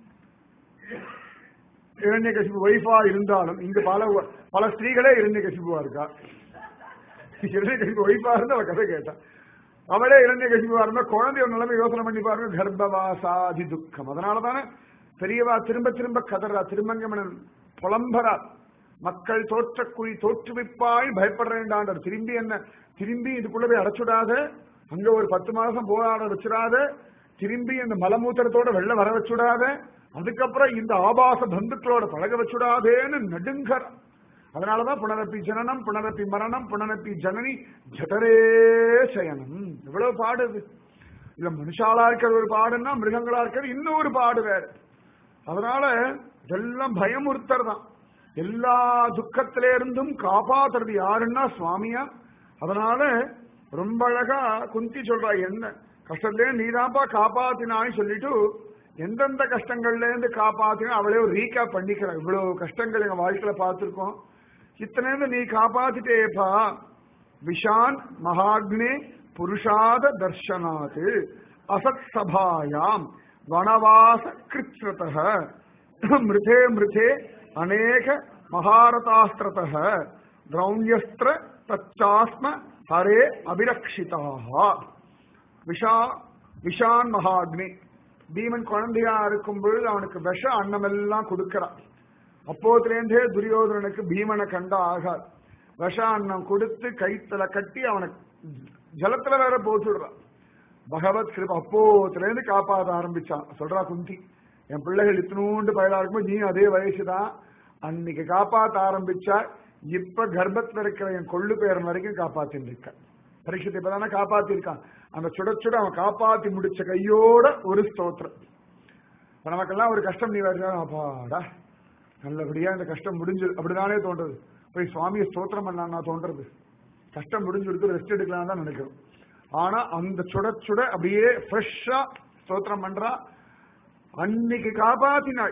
இரண்ய கசிப்பு ஒய்ஃபா இருந்தாலும் இங்க பல பல ஸ்திரீகளே இரண்ய கசிப்புவா இருக்கா இரண்ய கசிப்பு ஒய்ஃபா இருந்து அவ கதை கேட்டா அவளே இரண்ய கசிப்புவா இருந்தா குழந்தைய நிலைமை யோசனை பண்ணி பாருங்க கர்ப்பவாசாதி துக்கம் அதனால தானே பெரியவா திரும்ப திரும்ப கதறா திருமங்கமனன் புலம்பரா மக்கள் தோற்றக்குழி தோற்றுவிப்பாய் பயப்படுறேன்டாண்டர் திரும்பி என்ன திரும்பி இதுக்குள்ள போய் அடைச்சுடாத அங்க ஒரு பத்து மாசம் போராட வச்சிடாத திரும்பி அந்த மலமூத்திரத்தோட வெளில வர வச்சுடாத அதுக்கப்புறம் இந்த ஆபாச பந்துக்களோட பழக வச்சுடாதேன்னு நடுங்கற அதனாலதான் புனரப்பி ஜனனம் புனரப்பி மரணம் புனரப்பி ஜனனி ஜடரே சயனம் இவ்வளவு பாடுது இல்ல மனுஷாலா இருக்கிற ஒரு பாடுன்னா மிருகங்களா இருக்கிறது இன்னொரு பாடு வேற அதனால இதெல்லாம் பயமுறுத்தர் தான் எல்லா துக்கத்தில இருந்தும் காப்பாத்துறது யாருன்னா சுவாமியா அதனால ரொம்ப அழகா குந்தி சொல்றா என்ன கஷ்டத்திலே நீதான்ப்பா காப்பாத்தினான்னு சொல்லிட்டு எந்தெந்த கஷ்டங்கள்ல இருந்து காப்பாத்தினா அவளே ஒரு ரீகேப் பண்ணிக்கிறா இவ்வளவு கஷ்டங்கள் எங்க வாழ்க்கையில பார்த்திருக்கோம் இத்தனை நீ காப்பாத்திட்டேப்பா விஷான் மகாக்னே புருஷாத தர்ஷனாத் அசத் சபாயாம் வனவாச கிருத்ரதः மிருதே மிருதே அநேக மகாரதாஸ்திரதः திரௌண்யஸ்திர தச்சாஸ்ம ஹரே அபிரக்ஷிதாக விஷா விஷான் மகாக்னி பீமன் குழந்தையா இருக்கும் பொழுது அவனுக்கு விஷ அன்னமெல்லாம் கொடுக்கிறான் அப்போதுலேருந்தே துரியோதனனுக்கு பீமனை கண்டா ஆகாது விஷ அன்னம் கொடுத்து கைத்துல கட்டி அவனை ஜலத்துல வேற போட்டுடுறான் பகவத் கிருப அப்போத்துல இருந்து காப்பாற்ற ஆரம்பிச்சான் சொல்றா குந்தி என் பிள்ளைகள் இத்தினூண்டு பயலா இருக்கும்போது நீ அதே வயசுதான் அன்னைக்கு காப்பாத்த ஆரம்பிச்சா இப்ப கர்ப்பத்துல இருக்கிற என் கொள்ளு பேரன் வரைக்கும் காப்பாத்தின்னு இருக்க பரீட்சத்தை இப்பதானே காப்பாத்திருக்கான் அந்த சுட சுட அவன் காப்பாத்தி முடிச்ச கையோட ஒரு ஸ்தோத்திரம் இப்ப நமக்கெல்லாம் ஒரு கஷ்டம் நீ வருதா அப்பாடா நல்லபடியா இந்த கஷ்டம் முடிஞ்சது அப்படிதானே தோன்றது போய் சுவாமியை ஸ்தோத்திரம் பண்ணலாம்னா தோன்றது கஷ்டம் முடிஞ்சு கொடுத்து ரெஸ்ட் எடுக்கலாம் தான் நினைக்கிறோம் ஆனா அந்த சுட சுட அப்படியே ஃப்ரெஷ்ஷா ஸ்தோத்திரம் பண்றா அன்னைக்கு காப்பாத்தினாள்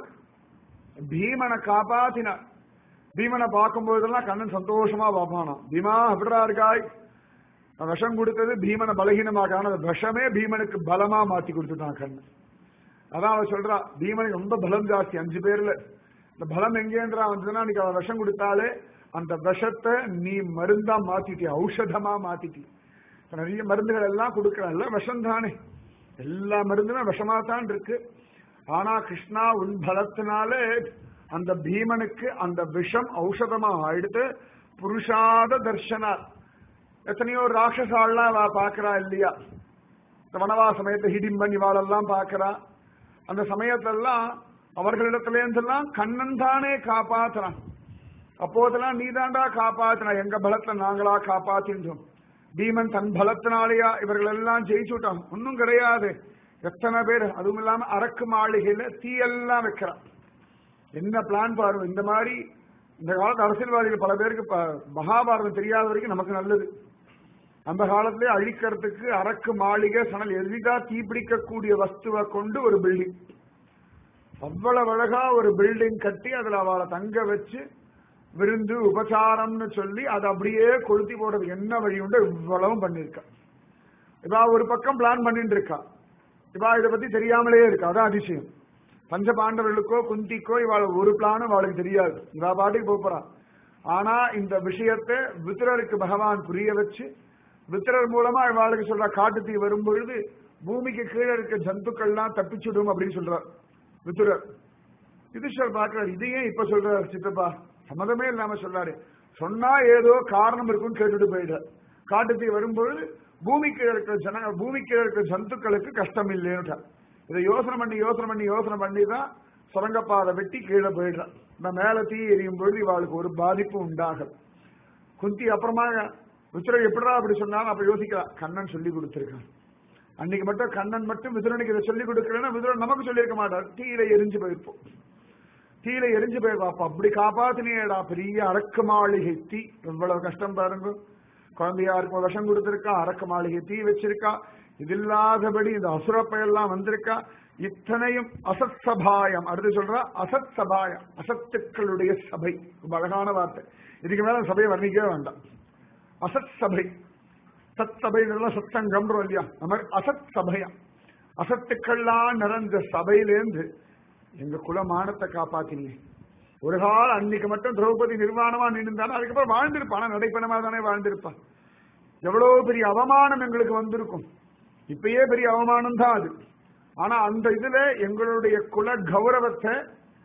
பீமனை காப்பாத்தினாள் பீமனை பார்க்கும்போதெல்லாம் கண்ணன் சந்தோஷமா பார்ப்பானா பீமா அப்படிடா இருக்காய் நான் விஷம் கொடுத்தது பீமனை பலகீனமாக ஆனா அந்த விஷமே பீமனுக்கு பலமா மாத்தி கொடுத்துட்டான் கண்ணன் அதான் அவ சொல்றா பீமனுக்கு ரொம்ப பலம் ஜாஸ்தி அஞ்சு பேர்ல இந்த பலம் எங்கேன்றா வந்ததுன்னா நீ அவ விஷம் கொடுத்தாலே அந்த விஷத்தை நீ மருந்தா மாத்திட்டி ஔஷதமா மாத்திட்டி இப்ப நிறைய மருந்துகள் எல்லாம் கொடுக்கறல்ல விஷம் தானே எல்லா மருந்துமே விஷமா தான் இருக்கு ஆனா கிருஷ்ணா உன் பலத்தினாலே அந்த பீமனுக்கு அந்த விஷம் ஔஷதமா ஆயிடுத்து புருஷாத தர்ஷனா எத்தனையோ ராட்சசாலாம் அவ பாக்குறா இல்லையா இந்த வனவா சமயத்தை ஹிடிம்பன் இவாளெல்லாம் பாக்குறா அந்த சமயத்தெல்லாம் அவர்களிடத்துல இருந்தெல்லாம் கண்ணன் தானே காப்பாத்துறான் அப்போதெல்லாம் நீதாண்டா காப்பாத்தினா எங்க பலத்துல நாங்களா காப்பாத்தின்றோம் பீமன் தன் பலத்தினாலேயா இவர்கள் எல்லாம் ஜெயிச்சுட்டான் ஒன்னும் கிடையாது எத்தனை பேர் அதுவும் இல்லாம அரக்கு மாளிகையில தீயெல்லாம் வைக்கிறான் என்ன பிளான் பாருங்க இந்த மாதிரி இந்த காலத்து அரசியல்வாதிகள் பல பேருக்கு ப- மகாபாரதம் தெரியாத வரைக்கும் நமக்கு நல்லது அந்த காலத்திலே அழிக்கிறதுக்கு அரக்கு மாளிகை சணல் எளிதா தீப்பிடிக்கக்கூடிய வஸ்துவை கொண்டு ஒரு பில்டிங் அவ்வளவு அழகா ஒரு பில்டிங் கட்டி அதுல அவளை தங்க வச்சு விருந்து உபசாரம்னு சொல்லி அதை அப்படியே கொளுத்தி போடுறது என்ன வழி உண்டு இவ்வளவும் பண்ணிருக்கா இவா ஒரு பக்கம் பிளான் பண்ணிட்டு இருக்கா இவா இதை பத்தி தெரியாமலே இருக்கா அதான் அதிசயம் பஞ்ச பாண்டவர்களுக்கோ குந்திக்கோ இவாள் ஒரு பிளானும் அவளுக்கு தெரியாது இவா பாட்டுக்கு போப் போறா ஆனா இந்த விஷயத்தை வித்துரருக்கு பகவான் புரிய வச்சு வித்துரர் மூலமா இவாளுக்கு சொல்ற காட்டு தீ வரும் பொழுது பூமிக்கு கீழே இருக்க ஜந்துக்கள்லாம் தப்பிச்சுடும் அப்படின்னு சொல்றார் வித்துரர் யுதிஷ்டர் பார்க்கிறார் இது ஏன் இப்ப சொல்றாரு சித்தப்பா சம்மதமே இல்லாம சொல்றாரு சொன்னா ஏதோ காரணம் இருக்குன்னு கேட்டுட்டு போயிடுறார் காட்டு தீ வரும்பொழுது பூமிக்கு இருக்கிற ஜன பூமிக்கு இருக்கிற ஜந்துக்களுக்கு கஷ்டம் இல்லைன்னு இதை யோசனை பண்ணி யோசனை பண்ணி யோசனை பண்ணி தான் சுரங்கப்பாதை வெட்டி கீழே போயிடுறான் இந்த மேல தீ எரியும் பொழுது இவாளுக்கு ஒரு பாதிப்பு உண்டாகும் குந்தி அப்புறமா விசுரன் எப்படிடா அப்படி சொன்னாலும் அப்ப யோசிக்கிறா கண்ணன் சொல்லி கொடுத்திருக்கான் அன்னைக்கு மட்டும் கண்ணன் மட்டும் விதுரனுக்கு இதை சொல்லி கொடுக்கலன்னா விதுரன் நமக்கு சொல்லியிருக்க மாட்டார் தீயில எரிஞ்சு போயிருப்போம் தீயில எரிஞ்சு போயிருப்பா அப்ப அப்படி காப்பாத்தினேடா பெரிய அரக்கு மாளிகை தீ எவ்வளவு கஷ்டம் பாருங்க குழந்தையா இருக்கும் விஷம் கொடுத்திருக்கா அரக்கு மாளிகை தீ வச்சிருக்கா இது இல்லாதபடி இந்த அசுரப்பையெல்லாம் வந்திருக்கா இத்தனையும் அசத் சபாயம் அடுத்து சொல்றா அசத் சபாயம் அசத்துக்களுடைய சபை ரொம்ப அழகான வார்த்தை இதுக்கு மேல சபையை வர்ணிக்கவே வேண்டாம் அசத் சபை சத் சபைங்கிறதுல சத்தங்கம்ன்றோம் இல்லையா அந்த மாதிரி அசத் சபையா அசத்துக்கள்லாம் நிறைஞ்ச சபையிலேருந்து எங்க குலமானத்தை காப்பாத்தினீங்க ஒரு காலம் அன்னைக்கு மட்டும் திரௌபதி நிர்வாணமா நின்றுந்தாலும் அதுக்கப்புறம் வாழ்ந்திருப்பான் ஆனா நடைப்பணமா தானே வாழ்ந்திருப்பான் எவ்வளவு பெரிய அவமானம் எங்களுக்கு வந்திருக்கும் இப்பயே பெரிய அவமானம் தான் அது ஆனா அந்த இதுல எங்களுடைய குல கௌரவத்தை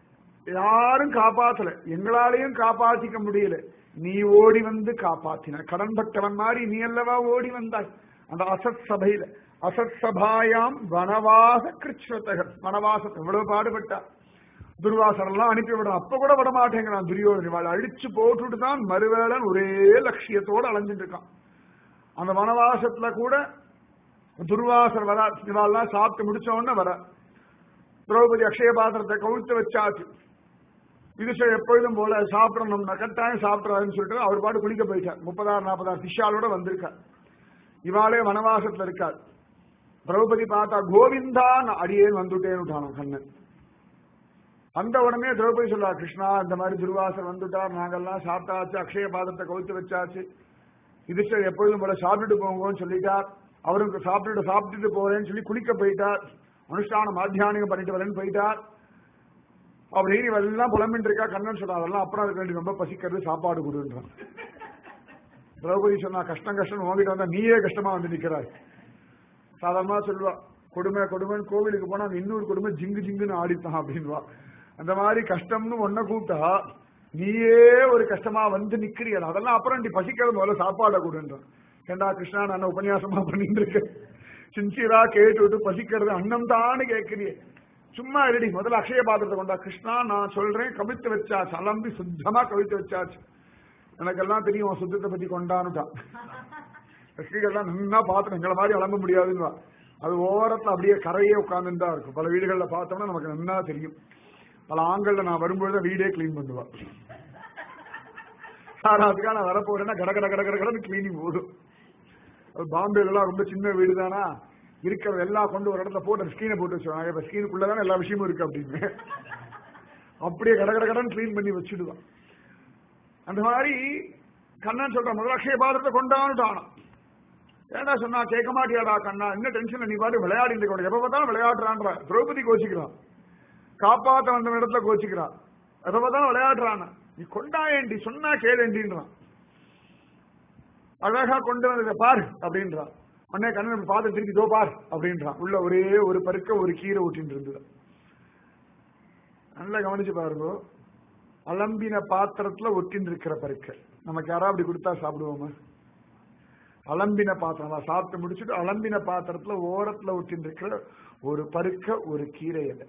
யாரும் காப்பாத்தல எங்களாலையும் காப்பாத்திக்க முடியல நீ ஓடி வந்து காப்பாத்தின கடன்பட்டவன் மாதிரி நீ அல்லவா ஓடி வந்தாய் அந்த அசத் சபையில அசத் சபாயாம் வனவாச கிருஷ்ணத்தகர் வனவாசத்தை எவ்வளவு பாடுபட்டா துர்வாசரெல்லாம் அனுப்பி விடுறான் அப்ப கூட விட மாட்டேங்கிறான் துரியோதன இவாளை அழிச்சு போட்டுட்டு தான் மறுவேளன் ஒரே லட்சியத்தோட அலைஞ்சிட்டு இருக்கான் அந்த வனவாசத்துல கூட துர்வாசர் வர இவாள்லாம் சாப்பிட்டு முடிச்ச உடனே வர திரௌபதி அக்ஷய பாத்திரத்தை கவுத்து வச்சாச்சு யுதிஷ்டர் எப்பொழுதும் போல சாப்பிடணும்னா கட்டாயம் சாப்பிட்றாருன்னு சொல்லிட்டு அவர் பாட்டு குளிக்க போயிட்டார் முப்பதாறு நாற்பதாறு திஷாலோட வந்திருக்கார் இவாளே வனவாசத்துல இருக்கார் திரௌபதி பார்த்தா கோவிந்தா நான் அடியேன் வந்துட்டேன்னு விட்டானோ கண்ணன் அந்த உடனே திரௌபதி சொல்லா கிருஷ்ணா இந்த மாதிரி துர்வாசர் வந்துட்டார் நாங்கெல்லாம் சாப்பிட்டாச்சு அக்ஷய பாதத்தை கவுத்து வச்சாச்சு யுதிஷ்டர் எப்பொழுதும் போல சாப்பிட்டுட்டு போங்கன்னு சொல்லிட்டார் அவருக்கு சாப்பிட்டுட்டு சாப்பிட்டுட்டு போறேன்னு சொல்லி குளிக்க போயிட்டார் அனுஷ்டானம் மாத்தியானிகம் பண்ணிட்டு வரேன்னு போயிட்டார் அப்படின்னு இவெல்லாம் புலம்பிட்டு இருக்கா கண்ணன் சொன்னா அதெல்லாம் அப்புறம் அதுக்கு வேண்டி ரொம்ப பசிக்கிறது சாப்பாடு கொடுன்றான் திரௌபதி சொன்னா கஷ்டம் கஷ்டம் உங்ககிட்ட வந்தா நீயே கஷ்டமா வந்து நிக்கிறாய் சாதாரணமா சொல்லுவா கொடுமை கொடுமைன்னு கோவிலுக்கு போனா அந்த இன்னொரு கொடுமை ஜிங்கு ஜிங்குன்னு ஆடித்தான் அப்படின்வா அந்த மாதிரி கஷ்டம்னு ஒன்ன கூப்பிட்டா நீயே ஒரு கஷ்டமா வந்து நிக்கிறியல் அதெல்லாம் அப்புறம் நீ பசிக்கிறது முதல்ல சாப்பாடை கொடுன்றான் ஏண்டா கிருஷ்ணா நான் உபன்யாசமா பண்ணிட்டு இருக்கேன் சின்சியரா கேட்டு விட்டு பசிக்கிறது அன்னம் தானு கேட்கிறியே சும்மா ரெடி முதல்ல அக்ஷய பாத்திரத்தை கொண்டா கிருஷ்ணா நான் சொல்றேன் கவித்து வச்சாச்சு அலம்பி சுத்தமா கவித்து வச்சாச்சு எனக்கெல்லாம் தெரியும் உன் சுத்தத்தை பத்தி கொண்டான்னுட்டான் ஸ்ரீகள்லாம் நன்னா பாத்திரம் எங்களை மாதிரி அலம்ப முடியாதுன்னு அது ஓரத்துல அப்படியே கரையே உட்கார்ந்துட்டு தான் இருக்கும் பல வீடுகள்ல பார்த்தோம்னா நமக்கு நன்னா தெரியும் பல ஆண்கள்ல நான் வரும்பொழுது வீடே கிளீன் பண்ணுவா அதுக்காக நான் வரப்போறேன்னா கட கட கட கட கடன்னு கிளீனிங் போதும் அது பாம்பேலாம் ரொம்ப சின்ன வீடு தானா இருக்கிற எல்லாம் கொண்டு ஒரு இடத்துல போட்டு ஸ்கிரீனை போட்டு வச்சுருவாங்க இப்ப ஸ்கிரீனுக்குள்ளதானே எல்லா விஷயமும் இருக்கு அப்படின்னு அப்படியே கட கட கடன் கிளீன் பண்ணி வச்சுடுவான் அந்த மாதிரி கண்ணன் சொல்ற முதல் அக்ஷய பாத்திரத்தை கொண்டாடுட்டானா ஏடா சொன்னா கேட்க மாட்டியாடா கண்ணா என்ன டென்ஷன் நீ பாட்டு விளையாடிட்டு இருக்க எப்ப பார்த்தாலும் விளையாடுறான்ற திரௌபதி கோச்சிக்கிறான் காப்பாத்த வந்த இடத்துல கோச்சிக்கிறான் எப்ப பார்த்தாலும் விளையாடுறான் நீ கொண்டாயேண்டி சொன்னா கேளேண்டின்றான் அழகா கொண்டு வந்ததை பாரு அப்படின்றான் உடனே கண்ணன் பார்த்து திருப்பி தோ பார் அப்படின்றான் உள்ள ஒரே ஒரு பருக்க ஒரு கீரை ஊட்டின்னு இருந்தது நல்லா கவனிச்சு பாருங்க அலம்பின பாத்திரத்துல ஒட்டின்னு இருக்கிற பருக்க நமக்கு யாரா அப்படி கொடுத்தா சாப்பிடுவோமா அலம்பின பாத்திரம் சாப்பிட்டு முடிச்சுட்டு அலம்பின பாத்திரத்துல ஓரத்துல ஒட்டின்னு இருக்கிற ஒரு பருக்க ஒரு கீரை இலை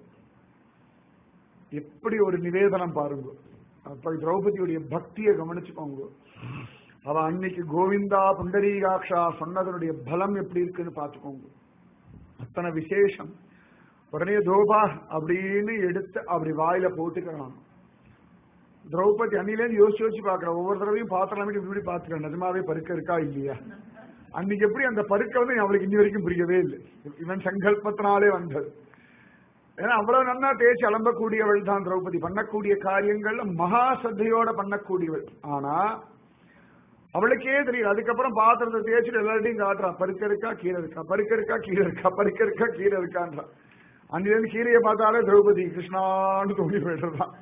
எப்படி ஒரு நிவேதனம் பாருங்க அப்ப திரௌபதியுடைய பக்தியை கவனிச்சுக்கோங்க அவ அன்னைக்கு கோவிந்தா புண்டரீகாட்சா சொன்னதனுடைய பலம் எப்படி இருக்குன்னு பாத்துக்கோங்க அத்தனை விசேஷம் உடனே தோபா அப்படின்னு எடுத்து அப்படி வாயில போட்டுக்கிறான் திரௌபதி அன்னிலேருந்து யோசிச்சு யோசிச்சு பாக்குற ஒவ்வொரு தடவையும் பாத்திரம் இப்படி பாத்துக்கிறேன் நிஜமாவே பருக்க இருக்கா இல்லையா அன்னைக்கு எப்படி அந்த பருக்க வந்து அவளுக்கு இன்னி வரைக்கும் புரியவே இல்லை இவன் சங்கல்பத்தினாலே வந்தது ஏன்னா அவ்வளவு நன்னா தேய்ச்சி அலம்பக்கூடியவள் தான் திரௌபதி பண்ணக்கூடிய காரியங்கள்ல மகா சத்தையோட பண்ணக்கூடியவள் ஆனா அவளுக்கே தெரியும் அதுக்கப்புறம் பாத்திரத்தை தேய்ச்சிட்டு எல்லார்ட்டையும் காட்டுறா பருக்க இருக்கா கீரை இருக்கா பருக்க இருக்கா கீரை இருக்கா பருக்க இருக்கா கீரை இருக்கான்றா அன்னிலிருந்து கீரையை பார்த்தாலே திரௌபதி கிருஷ்ணான்னு தோண்டி போயிடுறதான்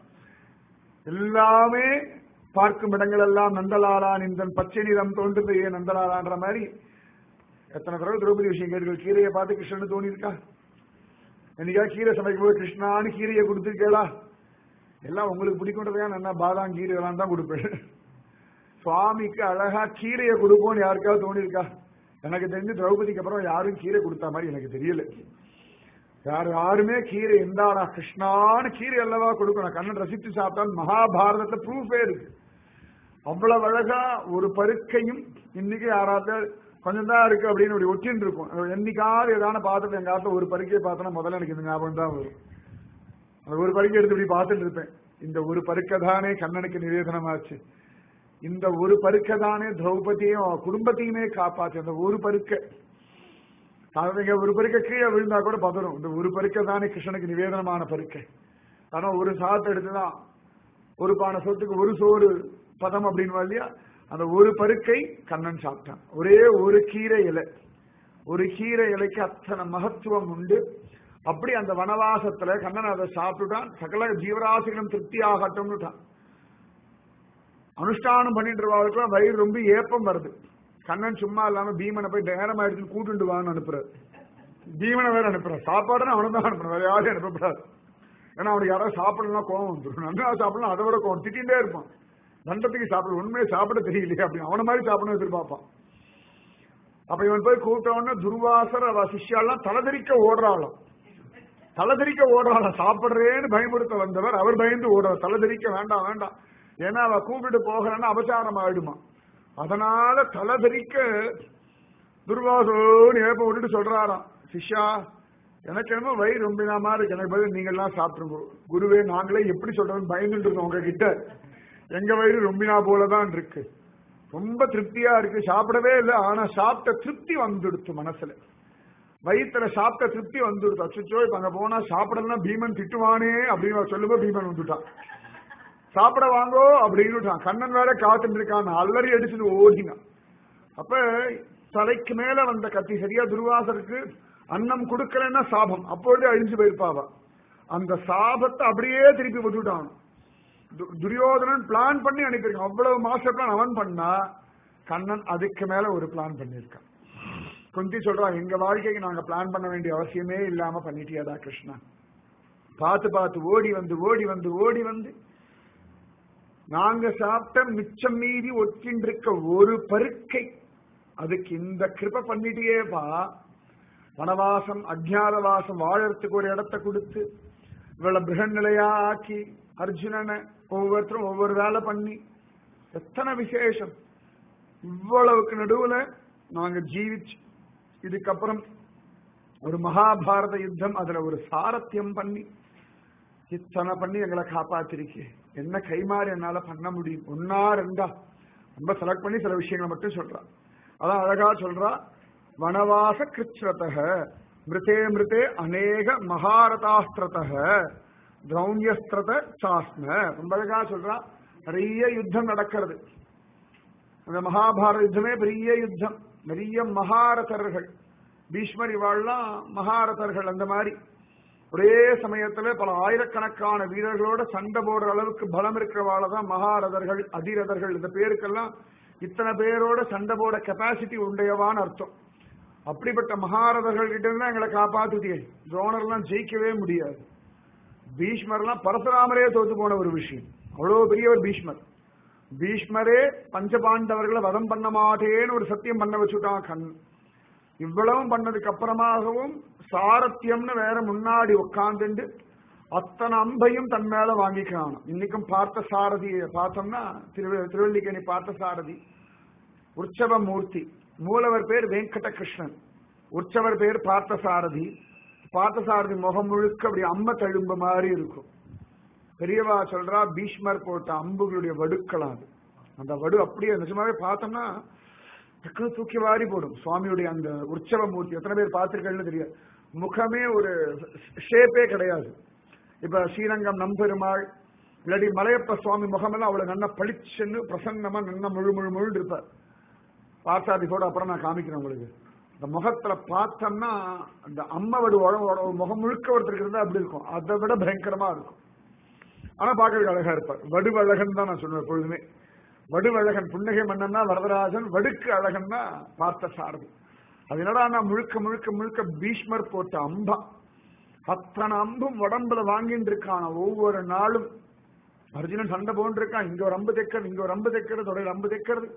எல்லாமே பார்க்கும் இடங்கள் எல்லாம் நந்தலாலான் இந்த பச்சை நிறம் தோன்றுது ஏன் நந்தலாலான்ற மாதிரி எத்தனை தடவை திரௌபதி விஷயம் கேட்டு கீரையை பார்த்து கிருஷ்ணன் தோணி இருக்கா என்னைக்கா கீரை சமைக்கும் போது கிருஷ்ணான்னு கீரையை கொடுத்துருக்கேளா எல்லாம் உங்களுக்கு பிடிக்கின்றதா என்ன பாதாம் கீரை எல்லாம் தான் கொடுப்பேன் சுவாமிக்கு அழகா கீரையை கொடுப்போம்னு யாருக்காவது தோணி இருக்கா எனக்கு தெரிஞ்சு திரௌபதிக்கு அப்புறம் யாரும் கீரை கொடுத்த மாதிரி எனக்கு தெரியல யார் யாருமே கீரை எந்தாடா கிருஷ்ணான்னு கீரை அல்லவா கொடுக்கணும் கண்ணன் ரசித்து சாப்பிட்டால் மகாபாரதத்துல ப்ரூஃபே இருக்கு அவ்வளவு அழகா ஒரு பருக்கையும் இன்னைக்கு யாராவது கொஞ்சம் தான் இருக்கு அப்படின்னு இப்படி ஒட்டின்னு இருக்கும் என்னைக்காவது ஏதான பார்த்துட்டு எங்க ஆத்துல ஒரு பருக்கையை பார்த்தோன்னா முதல்ல எனக்கு இந்த ஞாபகம் தான் வரும் அந்த ஒரு பருக்கை எடுத்து இப்படி பார்த்துட்டு இருப்பேன் இந்த ஒரு பருக்கை தானே கண்ணனுக்கு நிவேதனமாச்சு இந்த ஒரு பருக்கை தானே திரௌபதியும் குடும்பத்தையுமே காப்பாச்சு அந்த ஒரு பருக்கை அவங்க ஒரு பருக்க கீழே விழுந்தா கூட பதறும் இந்த ஒரு பருக்க தானே கிருஷ்ணனுக்கு நிவேதனமான பருக்கை ஆனா ஒரு சாத்தை எடுத்துதான் ஒரு பானை சொத்துக்கு ஒரு சோறு பதம் அப்படின்னு இல்லையா அந்த ஒரு பருக்கை கண்ணன் சாப்பிட்டான் ஒரே ஒரு கீரை இலை ஒரு கீரை இலைக்கு அத்தனை மகத்துவம் உண்டு அப்படி அந்த வனவாசத்துல கண்ணன் அதை சாப்பிட்டுட்டான் சகல ஜீவராசிகளும் திருப்தி ஆகட்டும்னுட்டான் அனுஷ்டானம் பண்ணிட்டு இருவாளுக்குலாம் வயிறு ரொம்ப ஏப்பம் வருது கண்ணன் சும்மா இல்லாம பீமனை போய் நேரம் ஆயிடுச்சு கூட்டுண்டு வான்னு அனுப்புறாரு பீமனை வேற அனுப்புறாரு சாப்பாடுன்னு அவனை தான் அனுப்புறேன் வேற யாரையும் அனுப்பக்கூடாது ஏன்னா அவனுக்கு யாராவது சாப்பிடலாம் கோவம் வந்துடும் நல்லா சாப்பிடலாம் அதை விட கோவம் திட்டிகிட்டே இருப்பான் தண்டத்துக்கு சாப்பிட உண்மையை சாப்பிட தெரியலையே அப்படின்னு அவன மாதிரி சாப்பிடணும் எதிர்பார்ப்பான் அப்ப இவன் போய் கூப்பிட்ட உடனே துர்வாசர் அவ சிஷ்யாலாம் தலைதறிக்க ஓடுறாளாம் தலைதறிக்க ஓடுறாள சாப்பிடுறேன்னு பயமுறுத்த வந்தவர் அவர் பயந்து ஓடுறார் தலைதறிக்க வேண்டாம் வேண்டாம் ஏன்னா அவ கூப்பிட்டு போகிறேன்னா அபச்சாரம் ஆயிடுமா அதனால தலைதறிக்க துர்வாசோன்னு ஏப்ப விட்டுட்டு சொல்றாராம் சிஷ்யா எனக்கு என்னமோ வயிறு ரொம்பினா மாதிரி இருக்கு எனக்கு பதில் நீங்க எல்லாம் சாப்பிட்டுருங்க குருவே நாங்களே எப்படி சொல்றோம்னு பயந்துட்டு இருக்கோம் உங்ககிட்ட எங்க வயிறு ரொம்பினா போலதான் இருக்கு ரொம்ப திருப்தியா இருக்கு சாப்பிடவே இல்லை ஆனா சாப்பிட்ட திருப்தி வந்துடுத்து மனசுல வயிற்றுல சாப்பிட்ட திருப்தி வந்துடுது அச்சுச்சோ இப்ப அங்க போனா சாப்பிடலாம் பீமன் திட்டுவானே அப்படின்னு சொல்லும்போது பீமன் வந்துட்டான் சாப்பிட வாங்கோ அப்படின்னுட்டான் கண்ணன் வேற காத்துட்டு இருக்கான் அல்லறி அடிச்சுட்டு ஓடினான் அப்ப தலைக்கு மேல வந்த கத்தி சரியா துர்வாசருக்கு அன்னம் கொடுக்கலன்னா சாபம் அப்பொழுதே அழிஞ்சு போயிருப்பாவா அந்த சாபத்தை அப்படியே திருப்பி விட்டுட்டான் து- துரியோதனன் பிளான் பண்ணி அனுப்பியிருக்கான் அவ்வளவு மாஸ்டர் பிளான் அவன் பண்ணா கண்ணன் அதுக்கு மேல ஒரு பிளான் பண்ணியிருக்கான் குந்தி சொல்றான் எங்க வாழ்க்கைக்கு நாங்க பிளான் பண்ண வேண்டிய அவசியமே இல்லாம பண்ணிட்டியாடா கிருஷ்ணா பார்த்து பார்த்து ஓடி வந்து ஓடி வந்து ஓடி வந்து நாங்க சாப்பிட்ட மிச்சம் மீறி ஒற்றின்றிருக்க ஒரு பருக்கை அதுக்கு இந்த கிருப பண்ணிட்டியேப்பா வனவாசம் அஜ்ஞாதவாசம் வாழறதுக்கு ஒரு இடத்த கொடுத்து இவளை பிருகநிலையா ஆக்கி அர்ஜுனனை ஒவ்வொருத்தரும் ஒவ்வொரு வேலை பண்ணி எத்தனை விசேஷம் இவ்வளவுக்கு நடுவுல நாங்க ஜீவிச்சு இதுக்கப்புறம் ஒரு மகாபாரத யுத்தம் அதுல ஒரு சாரத்தியம் பண்ணி இத்தனை பண்ணி எங்களை காப்பாத்திருக்கே என்ன கைமாறி என்னால பண்ண முடியும் ஒன்னா ரெண்டா ரொம்ப செலக்ட் பண்ணி சில விஷயங்களை மட்டும் சொல்றா அதான் அழகா சொல்றா வனவாச கிருச்ரதக மிருதே மிருதே அநேக மகாரதாஸ்திரதக திரௌண்யஸ்திரத சாஸ்ம ரொம்ப அழகா சொல்றா நிறைய யுத்தம் நடக்கிறது அந்த மகாபாரத யுத்தமே பெரிய யுத்தம் நிறைய மகாரதர்கள் பீஷ்மர் இவாள்லாம் மகாரதர்கள் அந்த மாதிரி ஒரே சமயத்துல பல ஆயிரக்கணக்கான வீரர்களோட சண்டை போடுற அளவுக்கு பலம் இருக்கிறவாள தான் மகாரதர்கள் அதிரதர்கள் இந்த பேருக்கெல்லாம் இத்தனை பேரோட சண்டை போட கெப்பாசிட்டி உண்டையவான்னு அர்த்தம் அப்படிப்பட்ட மகாரதர்கள் கிட்ட இருந்தா எங்களை காப்பாத்துட்டியே துரோணர்லாம் ஜெயிக்கவே முடியாது பீஷ்மர்லாம் பரசுராமரே தோத்து போன ஒரு விஷயம் அவ்வளவு பெரிய ஒரு பீஷ்மர் பீஷ்மரே பஞ்சபாண்டவர்களை வதம் பண்ண மாட்டேன்னு ஒரு சத்தியம் பண்ண வச்சுட்டான் கண் இவ்வளவும் பண்ணதுக்கு அப்புறமாகவும் சாரத்தியம்னு வேற முன்னாடி உட்காந்துண்டு அத்தனை அம்பையும் தன் மேல வாங்கிக்கிறான் இன்னைக்கும் பார்த்த சாரதியை பார்த்தோம்னா திரு திருவள்ளிக்கணி பார்த்த சாரதி உற்சவ மூர்த்தி மூலவர் பேர் வெங்கட கிருஷ்ணன் உற்சவர் பேர் பார்த்த சாரதி பார்த்த சாரதி முகம் முழுக்க அப்படி அம்ம தழும்பு மாதிரி இருக்கும் பெரியவா சொல்றா பீஷ்மர் போட்ட அம்புகளுடைய வடுக்கலாம் அது அந்த வடு அப்படியே நிஜமாவே பார்த்தோம்னா டக்குனு தூக்கி வாரி போடும் சுவாமியுடைய அந்த உற்சவ மூர்த்தி எத்தனை பேர் பார்த்திருக்கேன்னு தெரியாது முகமே ஒரு ஷேப்பே கிடையாது இப்ப ஸ்ரீரங்கம் நம்பெருமாள் இல்லாட்டி மலையப்ப சுவாமி முகமெல்லாம் அவ்வளவு நல்லா பளிச்சுன்னு பிரசன்னமா நல்லா முழு முழு முழு இருப்பார் பார்த்தாதிக்கோட அப்புறம் நான் காமிக்கிறேன் உங்களுக்கு இந்த முகத்துல பார்த்தோம்னா அந்த அம்மவடு உழவோட முகம் முழுக்க ஒருத்தருக்கு இருந்தா அப்படி இருக்கும் அதை விட பயங்கரமா இருக்கும் ஆனா பார்க்கறதுக்கு அழகா இருப்பார் வடுவழகன் தான் நான் சொல்லுவேன் எப்பொழுதுமே வடுவழகன் புன்னகை மன்னன்னா வரதராஜன் வடுக்கு அழகன்னா பார்த்த சாரதி அது என்னடா நான் முழுக்க முழுக்க முழுக்க பீஷ்மர் போட்ட அம்பா அத்தனை அம்பும் உடம்புல வாங்கிட்டு இருக்கான் ஒவ்வொரு நாளும் அர்ஜுனன் சண்டை போன்று இருக்கான் இங்க ஒரு அம்பு தைக்கிறது இங்க ஒரு அம்பு தைக்கிறது தொடர் அம்பு தைக்கிறது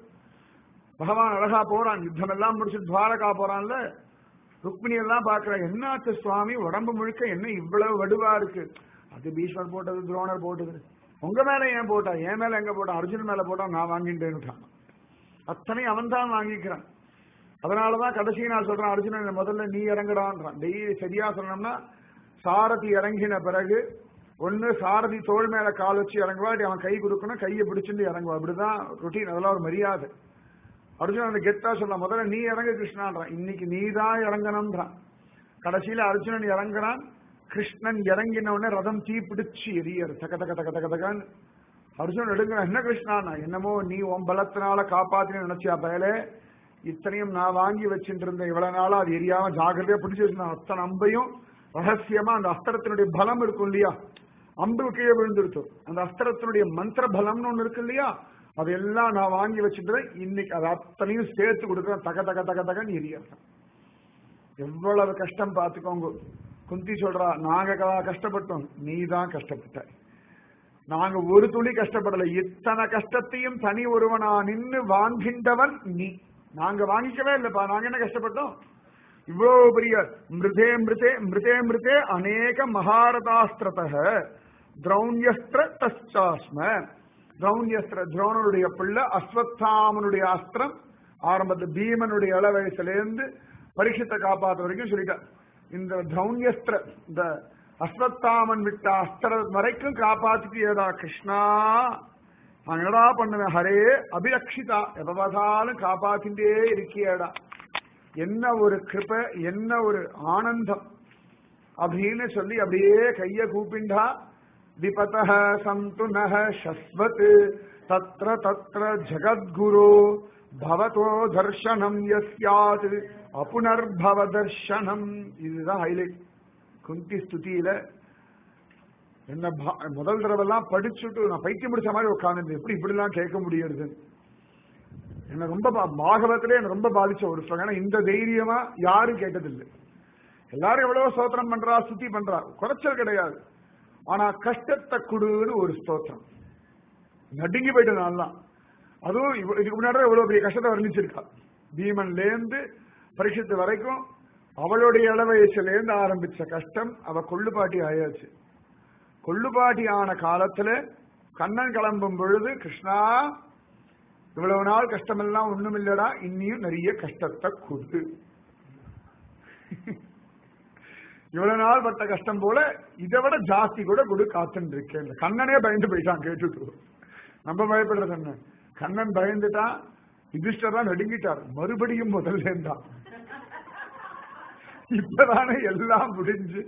பகவான் அழகா போறான் யுத்தம் எல்லாம் முடிச்சு துவாரகா போறான்ல ருக்மிணி எல்லாம் பாக்குறான் என்னாச்சு சுவாமி உடம்பு முழுக்க என்ன இவ்வளவு வடுவா இருக்கு அது பீஷ்மர் போட்டது துரோணர் போட்டது உங்க மேல ஏன் போட்டா என் மேல எங்க போட்டான் அர்ஜுன் மேல போட்டா நான் வாங்கிட்டேன்னுட்டான் அத்தனை அவன் தான் வாங்கிக்கிறான் அதனாலதான் கடைசி நான் சொல்றேன் அர்ஜுனன் முதல்ல நீ இறங்குடான்றான் டெய்லி சரியா சொன்னோம்னா சாரதி இறங்கின பிறகு ஒண்ணு சாரதி தோள் மேல கால் வச்சு இறங்குவா இல்லாட்டி அவன் கை கொடுக்கணும் கையை பிடிச்சிட்டு இறங்குவா அப்படிதான் ரொட்டீன் அதெல்லாம் ஒரு மரியாதை அர்ஜுனன் அந்த கெத்தா சொல்ல முதல்ல நீ இறங்கு கிருஷ்ணான்றான் இன்னைக்கு நீ தான் இறங்கணும்ன்றான் கடைசியில அர்ஜுனன் இறங்குறான் கிருஷ்ணன் இறங்கின உடனே ரதம் தீ பிடிச்சு எரியர் தக தக தக தக தகன்னு அர்ஜுனன் எடுங்கிறான் என்ன கிருஷ்ணா என்னமோ நீ உன் பலத்தினால காப்பாத்தினு நினைச்சியா பயலே இத்தனையும் நான் வாங்கி வச்சுட்டு இருந்தேன் இவ்வளவு நாளா அது எரியாம ஜாகிரதையா பிடிச்சு வச்சிருந்தேன் அத்தனை அம்பையும் ரகசியமா அந்த அஸ்திரத்தினுடைய பலம் இருக்கும் இல்லையா அம்பு கீழே விழுந்துருத்தோம் அந்த அஸ்திரத்தினுடைய மந்திர பலம்னு ஒண்ணு இருக்கு இல்லையா அதெல்லாம் நான் வாங்கி வச்சுட்டு இன்னைக்கு அது அத்தனையும் சேர்த்து கொடுக்குறேன் தக தக தக தகன்னு எரியாதான் எவ்வளவு கஷ்டம் பார்த்துக்கோங்க குந்தி சொல்றா நாங்க க- கஷ்டப்பட்டோம் நீ தான் கஷ்டப்பட்ட நாங்க ஒரு துளி கஷ்டப்படல இத்தனை கஷ்டத்தையும் தனி ஒருவனா நின்னு வாங்கின்றவன் நீ நாங்க வாங்கிக்கவே இல்லப்பா நாங்க என்ன கஷ்டப்பட்டோம் இவ்வளவு பெரிய மிருதே மிருதே மிருதே மிருதே அநேக மகாரதாஸ்திரதக திரௌண்யஸ்திர தச்சாஸ்ம திரௌண்யஸ்திர துரோணனுடைய பிள்ளை அஸ்வத்தாமனுடைய அஸ்திரம் ஆரம்பத்து பீமனுடைய இள வயசுலேருந்து பரிசுத்தை காப்பாத்த வரைக்கும் சொல்லிட்டார் இந்த திரௌண்யஸ்திர இந்த அஸ்வத்தாமன் விட்ட அஸ்திரம் வரைக்கும் காப்பாத்திட்டியடா கிருஷ்ணா நான் என்னடா பண்ணுவேன் ஹரே அபிரக்ஷிதா எப்ப பார்த்தாலும் காப்பாத்திட்டே இருக்கியடா என்ன ஒரு கிருப என்ன ஒரு ஆனந்தம் அப்படின்னு சொல்லி அப்படியே கைய கூப்பிண்டா விபத சந்து நக சஸ்வத் தத்ர தத்ர ஜகத்குரு பவதோ தர்ஷனம் யஸ்யாத் அப்புனர்பவ தர்ஷனம் இதுதான் ஹைலைட் குந்தி ஸ்துதியில என்ன பா- முதல் தடவை எல்லாம் படிச்சுட்டு நான் பைத்தியம் முடிச்ச மாதிரி உட்கார்ந்து எப்படி இப்படி எல்லாம் கேட்க முடியுது என்ன ரொம்ப பா- பாகவத்திலே என்ன ரொம்ப பாதிச்ச ஒரு ஸ்லோகம் ஏன்னா இந்த தைரியமா யாரும் கேட்டதில்லை எல்லாரும் எவ்வளவோ ஸ்தோத்திரம் பண்றா சுத்தி பண்றா குறைச்சல் கிடையாது ஆனா கஷ்டத்தை குடுன்னு ஒரு ஸ்தோத்திரம் நடுங்கி போயிட்டு நான்லாம் அதுவும் இவ்வ- இதுக்கு முன்னாடி இவ்வளவு பெரிய கஷ்டத்தை வர்ணிச்சிருக்கா பீமன்ல இருந்து பரீட்சத்து வரைக்கும் அவளுடைய இள வயசுல இருந்து ஆரம்பிச்ச கஷ்டம் அவ கொள்ளுப்பாட்டி ஆயாச்சு கொள்ளுப்பாட்டி ஆன காலத்துல கண்ணன் கிளம்பும் பொழுது கிருஷ்ணா இவ்வளவு நாள் கஷ்டமெல்லாம் ஒண்ணும் இல்லடா இன்னியும் நிறைய கஷ்டத்தை கொடு இவ்வளவு நாள் பட்ட கஷ்டம் போல இதை விட ஜாஸ்தி கூட கொடு காத்துன்னு இருக்கேன் இந்த கண்ணனே பயந்து போயிட்டான் கேட்டுட்டு நம்ம பயப்படுறது என்ன கண்ணன் பயந்துட்டான் யுதிஷ்டர் தான் நடுங்கிட்டார் மறுபடியும் முதல்ல இருந்தான் இப்பதானே எல்லாம் முடிஞ்சு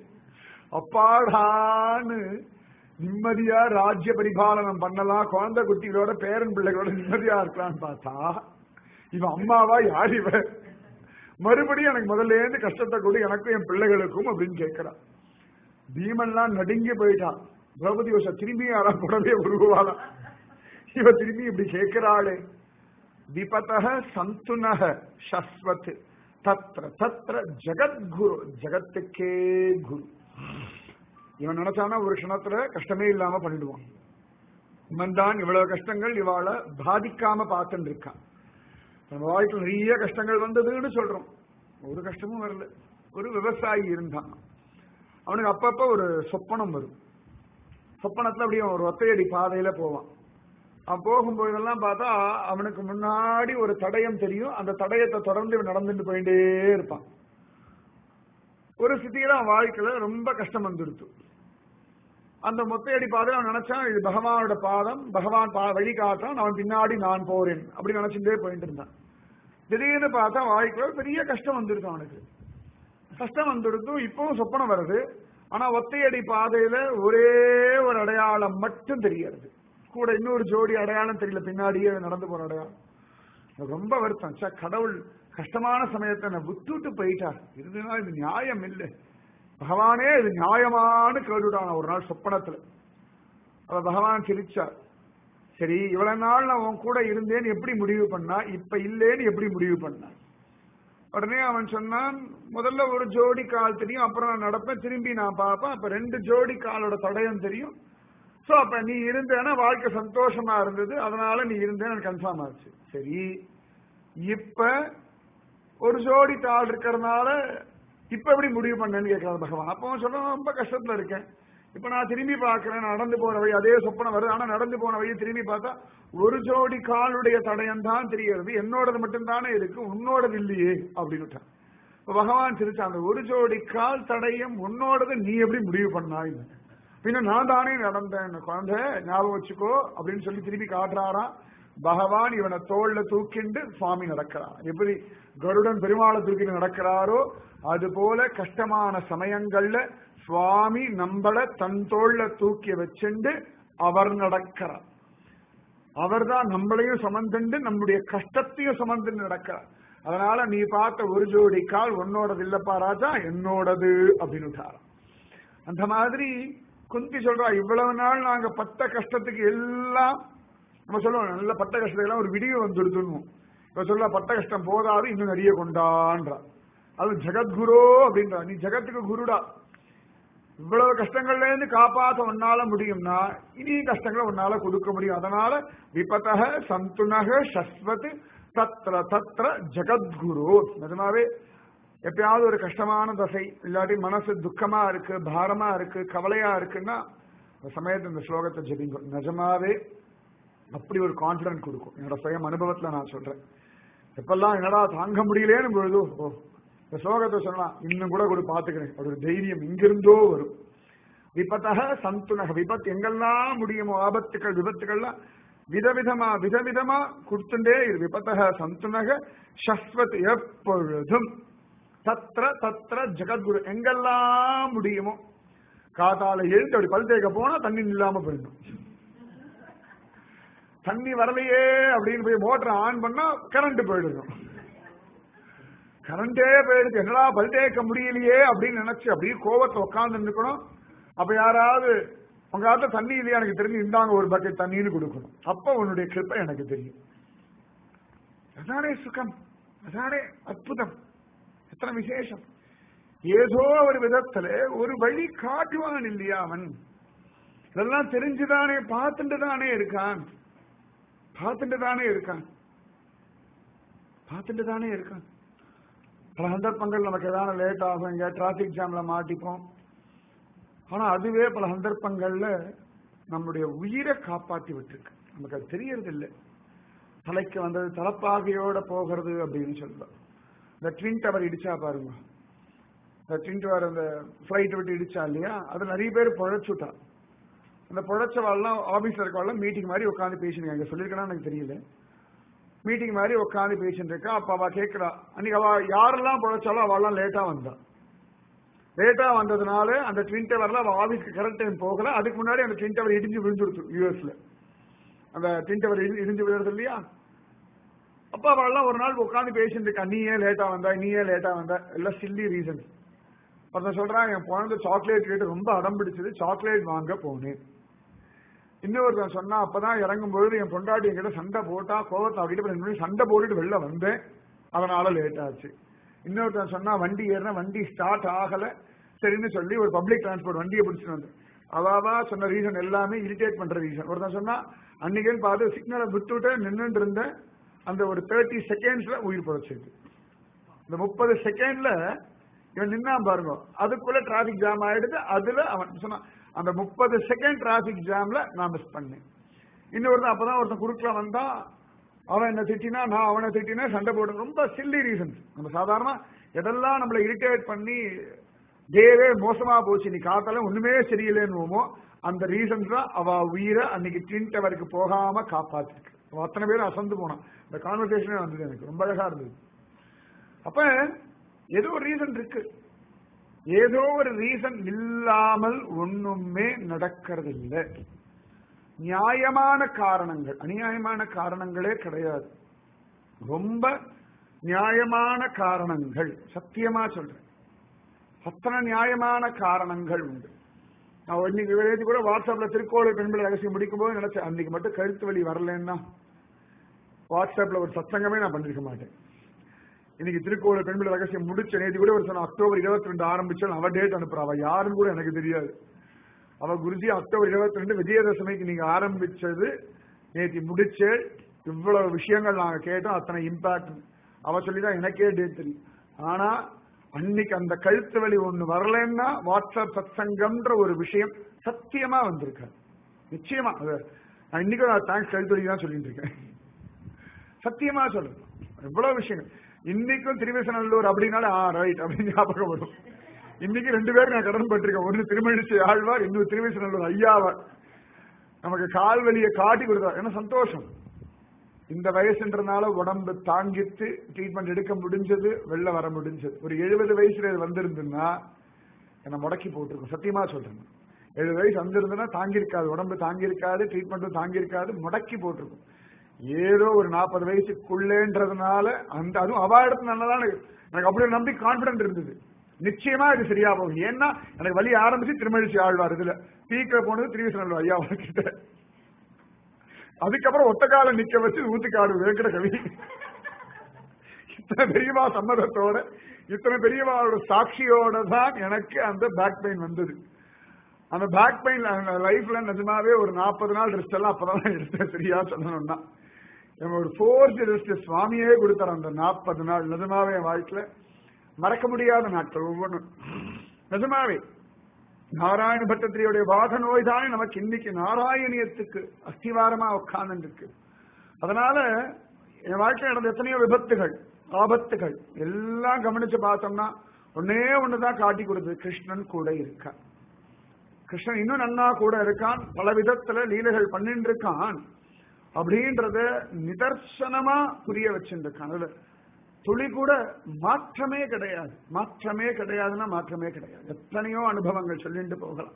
அப்பாடான்னு நிம்மதியா ராஜ்ய பரிபாலனம் பண்ணலாம் குழந்தை குட்டிகளோட பேரன் பிள்ளைகளோட நிம்மதியா இருக்கலாம்னு பார்த்தா இவன் அம்மாவா யார் இவ மறுபடியும் எனக்கு முதல்ல இருந்து கஷ்டத்தை கொடு எனக்கும் என் பிள்ளைகளுக்கும் அப்படின்னு கேட்கிறான் பீமன்லாம் நடுங்கி போயிட்டான் திரௌபதி யோசா திரும்பி யாரா புடவே உருவாளா இவ திரும்பி இப்படி கேட்கிறாளே விபதக சந்துனக சஸ்வத் தத்ர தத்ர ஜகத்குரு ஜகத்துக்கே குரு இவன் நினைச்சானா ஒரு க்ஷணத்துல கஷ்டமே இல்லாம பண்ணிடுவான் இவன் தான் இவ்வளவு கஷ்டங்கள் இவாளை பாதிக்காம பார்த்துட்டு இருக்கான் நம்ம வாழ்க்கையில் நிறைய கஷ்டங்கள் வந்ததுன்னு சொல்றோம் ஒரு கஷ்டமும் வரல ஒரு விவசாயி இருந்தான் அவனுக்கு அப்பப்ப ஒரு சொப்பனம் வரும் சொப்பனத்துல அப்படியே ஒரு ஒத்தையடி பாதையில போவான் அவன் போகும்போதெல்லாம் பார்த்தா அவனுக்கு முன்னாடி ஒரு தடயம் தெரியும் அந்த தடயத்தை தொடர்ந்து இவன் நடந்துட்டு போயிட்டே இருப்பான் ஒரு ஸ்திதியில அவன் வாழ்க்கையில ரொம்ப கஷ்டம் வந்துடுத்து அந்த மொத்தையடி பாதையில அவன் நினைச்சான் இது பகவானோட பாதம் பகவான் பா வழி காட்டுறான் அவன் பின்னாடி நான் போறேன் அப்படி நினைச்சுட்டே போயிட்டு இருந்தான் திடீர்னு பார்த்தா வாழ்க்கையில ஒரு பெரிய கஷ்டம் வந்துடுது அவனுக்கு கஷ்டம் வந்துடுத்தும் இப்பவும் சொப்பனம் வருது ஆனா ஒத்தையடி பாதையில ஒரே ஒரு அடையாளம் மட்டும் தெரியறது கூட இன்னொரு ஜோடி அடையாளம் தெரியல பின்னாடியே நடந்து போற அடையாளம் எனக்கு ரொம்ப வருத்தம் சே கடவுள் கஷ்டமான சமயத்தை நான் விட்டுட்டு போயிட்டார் இதுனா இது நியாயம் இல்லை பகவானே இது நியாயமானு கேட்டுட்டான் ஒரு நாள் சொப்பனத்துல அவ பகவான் சிரிச்சார் சரி இவ்வளவு நாள் நான் உன் கூட இருந்தேன்னு எப்படி முடிவு பண்ணா இப்ப இல்லேன்னு எப்படி முடிவு பண்ணா உடனே அவன் சொன்னான் முதல்ல ஒரு ஜோடி கால் தெரியும் அப்புறம் நான் நடப்பேன் திரும்பி நான் பார்ப்பேன் அப்ப ரெண்டு ஜோடி காலோட தடயம் தெரியும் சோ அப்ப நீ இருந்தேன்னா வாழ்க்கை சந்தோஷமா இருந்தது அதனால நீ இருந்தேன்னு கன்ஃபார்ம் ஆச்சு சரி இப்ப ஒரு ஜோடி கால் இருக்கிறதுனால இப்ப எப்படி முடிவு பண்ணேன்னு கேட்கிறார் பகவான் அப்போ அவன் சொல்றான் ரொம்ப கஷ்டத்துல இருக்கேன் இப்ப நான் திரும்பி பார்க்கிறேன் நடந்து போற வழி அதே சொப்பனம் வருது ஆனா நடந்து போன வழியை திரும்பி பார்த்தா ஒரு ஜோடி காலுடைய தடயம் தான் தெரிகிறது என்னோடது மட்டும்தானே இருக்கு உன்னோடது இல்லையே அப்படின்னு இப்ப பகவான் சிரிச்சா அந்த ஒரு ஜோடி கால் தடயம் உன்னோடது நீ எப்படி முடிவு பண்ணாய் பின்ன நான் தானே நடந்தேன் குழந்தை ஞாபகம் வச்சுக்கோ அப்படின்னு சொல்லி திருப்பி காட்டுறாராம் பகவான் இவனை தோல்ல தூக்கிண்டு சுவாமி நடக்கிறான் எப்படி கருடன் பெருமாளை தூக்கிட்டு நடக்கிறாரோ அது போல கஷ்டமான சமயங்கள்ல சுவாமி நம்மள தன் தோல்ல தூக்கி வச்சுண்டு அவர் நடக்கிறார் அவர்தான் நம்மளையும் சுமந்துண்டு நம்முடைய கஷ்டத்தையும் சுமந்து நடக்கிறார் அதனால நீ பார்த்த ஒரு ஜோடி கால் உன்னோடது இல்லப்பா ராஜா என்னோடது அப்படின்னு அந்த மாதிரி குந்தி சொல்றா இவ்வளவு நாள் நாங்க பட்ட கஷ்டத்துக்கு எல்லாம் நம்ம சொல்லுவோம் நல்ல பட்ட கஷ்டத்துக்கு ஒரு விடிவு வந்துடுதுன்னு இப்ப சொல்ல பட்ட கஷ்டம் போதாது இன்னும் நிறைய கொண்டான்றா அது ஜெகத்குரு அப்படின்றா நீ ஜெகத்துக்கு குருடா இவ்வளவு கஷ்டங்கள்ல இருந்து காப்பாத்த உன்னால முடியும்னா இனி கஷ்டங்களை உன்னால கொடுக்க முடியும் அதனால விபத்தக சந்துனக சஸ்வத் தத்ர தத்ர ஜெகத்குரு நிஜமாவே எப்பயாவது ஒரு கஷ்டமான தசை இல்லாட்டி மனசு துக்கமா இருக்கு பாரமா இருக்கு கவலையா இருக்குன்னா அந்த சமயத்து இந்த ஸ்லோகத்தை ஜெபிங்க நிஜமாவே அப்படி ஒரு கான்பிடன்ட் கொடுக்கும் என்னோட சுயம் அனுபவத்துல நான் சொல்றேன் எப்பெல்லாம் என்னடா தாங்க முடியலேன்னு பொழுது ஓ இந்த ஸ்லோகத்தை சொன்னா இன்னும் கூட கூட பாத்துக்கிறேன் ஒரு தைரியம் இங்கிருந்தோ வரும் விபத்தக சந்துனக விபத்து எங்கெல்லாம் முடியுமோ ஆபத்துக்கள் விபத்துக்கள்லாம் விதவிதமா விதவிதமா கொடுத்துட்டே இரு விபத்தக சந்துனக சஸ்வத் எப்பொழுதும் தத்ர தத்ர ஜெகத்குரு எங்கெல்லாம் முடியுமோ காத்தால எழுந்து அப்படி பல் தேய்க்க போனா தண்ணி இல்லாம போயிடும் தண்ணி வரலையே அப்படின்னு போய் மோட்டரை ஆன் பண்ணா கரண்ட் போயிடும் கரண்டே போயிடுச்சு என்னடா பல் தேய்க்க முடியலையே அப்படின்னு நினைச்சு அப்படியே கோவத்துல உட்கார்ந்து இருக்கணும் அப்ப யாராவது உங்க ஆத்த தண்ணி இல்லையா எனக்கு தெரிஞ்சு இந்தாங்க ஒரு பக்கெட் தண்ணின்னு கொடுக்கணும் அப்ப உன்னுடைய கிருப்பை எனக்கு தெரியும் அதானே சுகம் அதானே அற்புதம் எத்தனை விசேஷம் ஏதோ ஒரு விதத்துல ஒரு வழி காட்டுவான் இல்லையா அவன் இதெல்லாம் தெரிஞ்சுதானே பார்த்துட்டு தானே இருக்கான் பார்த்துட்டு தானே இருக்கான் பார்த்துட்டு தானே இருக்கான் பல சந்தர்ப்பங்கள் நமக்கு ஏதாவது லேட் ஆகும் எங்க டிராபிக் ஜாம்ல மாட்டிப்போம் ஆனா அதுவே பல சந்தர்ப்பங்கள்ல நம்முடைய உயிரை காப்பாத்தி விட்டுருக்கு நமக்கு அது தெரியறது இல்லை தலைக்கு வந்தது தலப்பாகையோட போகிறது அப்படின்னு சொல்லுவோம் இந்த ட்வின் டவர் இடிச்சா பாருங்க இந்த ட்வின் டவர் அந்த ஃபிளைட் விட்டு இடிச்சா இல்லையா அது நிறைய பேர் பொழைச்சுட்டா அந்த பொழைச்சவாள்லாம் ஆபீஸ்ல இருக்கவாள்லாம் மீட்டிங் மாதிரி உட்காந்து பேசினுங்க அங்க சொல்லியிருக்கேன்னா எனக்கு தெரியல மீட்டிங் மாதிரி உட்காந்து பேசிட்டு இருக்கா அப்ப அவ கேட்கிறா அன்னைக்கு அவ யாரெல்லாம் பொழைச்சாலும் அவெல்லாம் லேட்டா வந்தா லேட்டா வந்ததுனால அந்த ட்வின் டவர்ல அவ ஆபீஸ்க்கு கரெக்ட் டைம் போகல அதுக்கு முன்னாடி அந்த ட்வின் டவர் இடிஞ்சு விழுந்துருச்சு யூஎஸ்ல அந்த ட்வின் டவர் இடிஞ்சு விழுறது இல்லையா அப்ப அவள்லாம் ஒரு நாள் உட்காந்து பேசிட்டு இருக்கா நீ ஏன் லேட்டா வந்தா நீ ஏன் லேட்டா வந்தா எல்லாம் சில்லி ரீசன்ஸ் ஒருத்தன் சொல்றான் என் குழந்தை சாக்லேட் கேட்டு ரொம்ப அடம் பிடிச்சது சாக்லேட் வாங்க போனேன் இன்னொருத்தன் சொன்னா அப்பதான் இறங்கும் பொழுது என் பொண்டாட்டி என்கிட்ட சண்டை போட்டா கோவத்தை அவகிட்ட போய் ரெண்டு மணி சண்டை போட்டுட்டு வெளில வந்தேன் அதனால லேட் ஆச்சு இன்னொருத்தன் சொன்னா வண்டி ஏறினா வண்டி ஸ்டார்ட் ஆகல சரின்னு சொல்லி ஒரு பப்ளிக் டிரான்ஸ்போர்ட் வண்டியை பிடிச்சிட்டு வந்தேன் அவாவா சொன்ன ரீசன் எல்லாமே இரிட்டேட் பண்ற ரீசன் ஒருத்தன் சொன்னா அன்னைக்குன்னு பார்த்து சிக்னலை விட்டுட்டு நின்றுட்டு இருந்தேன் அந்த ஒரு தேர்ட்டி செகண்ட்ஸ்ல உயிர் பொழைச்சிருக்கு இந்த முப்பது செகண்ட்ல இவன் நின்னா பாருங்க அதுக்குள்ள டிராபிக் ஜாம் ஆயிடுது அதுல அவன் சொன்னா அந்த முப்பது செகண்ட் டிராபிக் ஜாம்ல நான் மிஸ் பண்ணேன் இன்னொருத்தன் அப்பதான் ஒருத்தன் குறுக்கல வந்தா அவன் என்ன திட்டினா நான் அவனை திட்டினா சண்டை போடு ரொம்ப சில்லி ரீசன்ஸ் நம்ம சாதாரண எதெல்லாம் நம்மளை இரிட்டேட் பண்ணி டேவே மோசமா போச்சு நீ காத்தால ஒண்ணுமே சரியில்லைன்னுவோமோ அந்த ரீசன்ஸ் தான் அவ உயிரை அன்னைக்கு ட்வின் டவருக்கு போகாம காப்பாத்திருக்கு அவ அத்தனை பேரும் அசந்து போனான் இந்த கான்வர்சேஷனே வந்தது எனக்கு ரொம்ப அழகா இருந்தது அப்ப ஏதோ ஒரு ரீசன் இருக்கு ஏதோ ஒரு ரீசன் இல்லாமல் ஒண்ணுமே நடக்கிறது இல்லை நியாயமான காரணங்கள் அநியாயமான காரணங்களே கிடையாது ரொம்ப நியாயமான காரணங்கள் சத்தியமா சொல்றேன் அத்தனை நியாயமான காரணங்கள் உண்டு நான் இன்னைக்கு நேற்று கூட வாட்ஸ்அப்ல திருக்கோளை பெண்பிள்ளை ரகசியம் முடிக்கும் போது நினைச்சேன் அன்னைக்கு மட்டும் கழுத்து வலி வரலன்னா வாட்ஸ்அப்ல ஒரு சத்சங்கமே நான் பண்ணிருக்க மாட்டேன் இன்னைக்கு திருக்கோளை பெண்பிள்ளை ரகசியம் முடிச்ச நேற்று கூட ஒரு சொன்ன அக்டோபர் இருபத்தி ரெண்டு ஆரம்பிச்சாலும் அவ டேட் அனுப்புறா அவ யாருன்னு கூட எனக்கு தெரியாது அவ குருஜி அக்டோபர் இருபத்தி ரெண்டு விஜயதசமிக்கு நீங்க ஆரம்பிச்சது நேற்று முடிச்சு இவ்வளவு விஷயங்கள் நாங்க கேட்டோம் அத்தனை இம்பாக்ட் அவ சொல்லிதான் எனக்கே டேட் தெரியும் ஆனா அன்னைக்கு அந்த கழுத்து வலி ஒண்ணு வரலன்னா வாட்ஸ்அப் சத்சங்கம்ன்ற ஒரு விஷயம் சத்தியமா வந்திருக்காரு நிச்சயமா அது நான் இன்னைக்கு நான் தேங்க்ஸ் கழுத்து வலி தான் சொல்லிட்டு இருக்கேன் சத்தியமா சொல்றேன் எவ்வளவு விஷயங்கள் இன்னைக்கும் திருவேசநல்லூர் அப்படின்னாலே ஆ ரைட் அப்படின்னு ஞாபகம் வரும் இன்னைக்கு ரெண்டு பேரும் நான் கடன் பட்டிருக்கேன் ஒன்னு திருமணிச்சை ஆழ்வார் இன்னொரு திருவேசநல்லூர் ஐயாவார் நமக்கு கால் வலியை காட்டி கொடுத்தார் என்ன சந்தோஷம் இந்த வயசுன்றதுனால உடம்பு தாங்கிட்டு ட்ரீட்மெண்ட் எடுக்க முடிஞ்சது வெளில வர முடிஞ்சது ஒரு எழுபது வயசுல இது வந்திருந்துன்னா என்ன முடக்கி போட்டிருக்கும் சத்தியமா சொல்றேன் எழுபது வயசு வந்திருந்ததுன்னா தாங்கியிருக்காது உடம்பு தாங்கியிருக்காது ட்ரீட்மெண்ட்டும் தாங்கியிருக்காது முடக்கி போட்டிருக்கும் ஏதோ ஒரு நாற்பது வயசுக்குள்ளேன்றதுனால அந்த அதுவும் அவா இடத்துல நல்லதான் எனக்கு அப்படி ஒரு நம்பி கான்பிடன்ட் இருந்தது நிச்சயமா இது சரியா போகும் ஏன்னா எனக்கு வழி ஆரம்பிச்சு திருமழிச்சி ஆழ்வார் இதுல பீக்க போனது திருவிசனல் ஐயா கிட்ட அதுக்கப்புறம் ஒத்த கால நிக்க வச்சு ஊத்துக்காடு வேக்கிற கவி இத்தனை பெரியவா சம்மதத்தோட இத்தனை பெரியவாவோட சாட்சியோட தான் எனக்கு அந்த பேக் பெயின் வந்தது அந்த பேக் பெயின் லைஃப்ல நிஜமாவே ஒரு நாற்பது நாள் ரெஸ்ட் எல்லாம் அப்பதான் எடுத்தேன் சரியா சொல்லணும்னா நம்ம ஒரு ஃபோர்த் ரெஸ்ட் சுவாமியே கொடுத்தார் அந்த நாற்பது நாள் நிஜமாவே என் வாழ்க்கையில மறக்க முடியாத நாட்கள் ஒவ்வொன்றும் நிஜமாவே நாராயண பட்டத்திரியுடைய வாத நோய் தானே நமக்கு இன்னைக்கு நாராயணியத்துக்கு அஸ்திவாரமா உட்கார்ந்து இருக்கு அதனால என் வாழ்க்கையில் நடந்த எத்தனையோ விபத்துகள் ஆபத்துகள் எல்லாம் கவனிச்சு பார்த்தோம்னா ஒன்னே ஒண்ணுதான் காட்டி கொடுத்தது கிருஷ்ணன் கூட இருக்கான் கிருஷ்ணன் இன்னும் நன்னா கூட இருக்கான் பல விதத்துல லீலைகள் பண்ணிட்டு இருக்கான் அப்படின்றத நிதர்சனமா புரிய வச்சுருக்கான் அதுல துளி கூட மாற்றமே கிடையாது மாற்றமே கிடையாதுன்னா மாற்றமே கிடையாது எத்தனையோ அனுபவங்கள் சொல்லிட்டு போகலாம்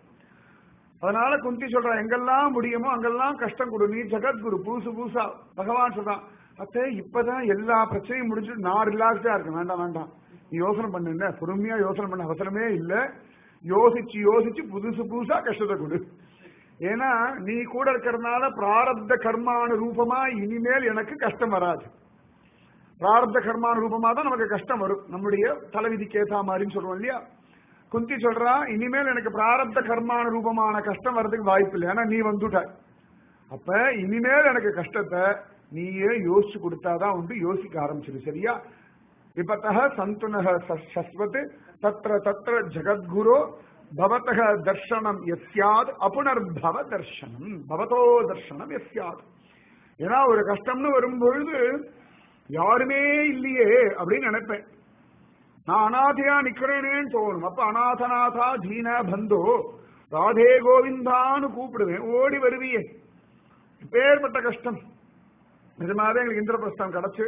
அதனால குந்தி சொல்ற எங்கெல்லாம் முடியுமோ அங்கெல்லாம் கஷ்டம் கொடு நீ ஜெகத்குரு புதுசு புதுசா பகவான் சொல்றான் அத்தே இப்பதான் எல்லா பிரச்சனையும் முடிஞ்சுட்டு நான் ரிலாக்ஸா இருக்கேன் வேண்டாம் வேண்டாம் நீ யோசனை பண்ணுங்க பொறுமையா யோசனை பண்ண அவசரமே இல்ல யோசிச்சு யோசிச்சு புதுசு புதுசா கஷ்டத்தை கொடு ஏன்னா நீ கூட இருக்கிறதுனால பிராரப்த கர்மான ரூபமா இனிமேல் எனக்கு கஷ்டம் வராது பிராரப்த கர்மான ரூபமா தான் நமக்கு கஷ்டம் வரும் நம்முடைய தலைவிதிக்கு ஏத்தா மாதிரின்னு சொல்றோம் இல்லையா குந்தி சொல்றா இனிமேல் எனக்கு பிராரப்த கர்மான ரூபமான கஷ்டம் வர்றதுக்கு வாய்ப்பு இல்லை ஏன்னா நீ வந்துட்டாய் அப்ப இனிமேல் எனக்கு கஷ்டத்தை நீயே யோசிச்சு கொடுத்தாதான் உண்டு யோசிக்க ஆரம்பிச்சிரு சரியா விபத்தக சந்துனக சஸ்வத் தத்ர தத்ர ஜகத்குரு பவத்தக தர்ஷனம் எஸ்யாத் அப்புனர்பவ தர்ஷனம் பவதோ தர்ஷனம் எஸ்யாத் ஏன்னா ஒரு கஷ்டம்னு வரும்பொழுது யாருமே இல்லையே அப்படின்னு நினைப்பேன் நான் அனாதையா நிக்கிறேனேன்னு தோணும் அப்ப அநாதநாதா தீன பந்தோ ராதே கோவிந்தான்னு கூப்பிடுவேன் ஓடி வருவியே இப்பேற்பட்ட கஷ்டம் நிஜமாவே எங்களுக்கு இந்திரபிரஸ்தம் கிடைச்சு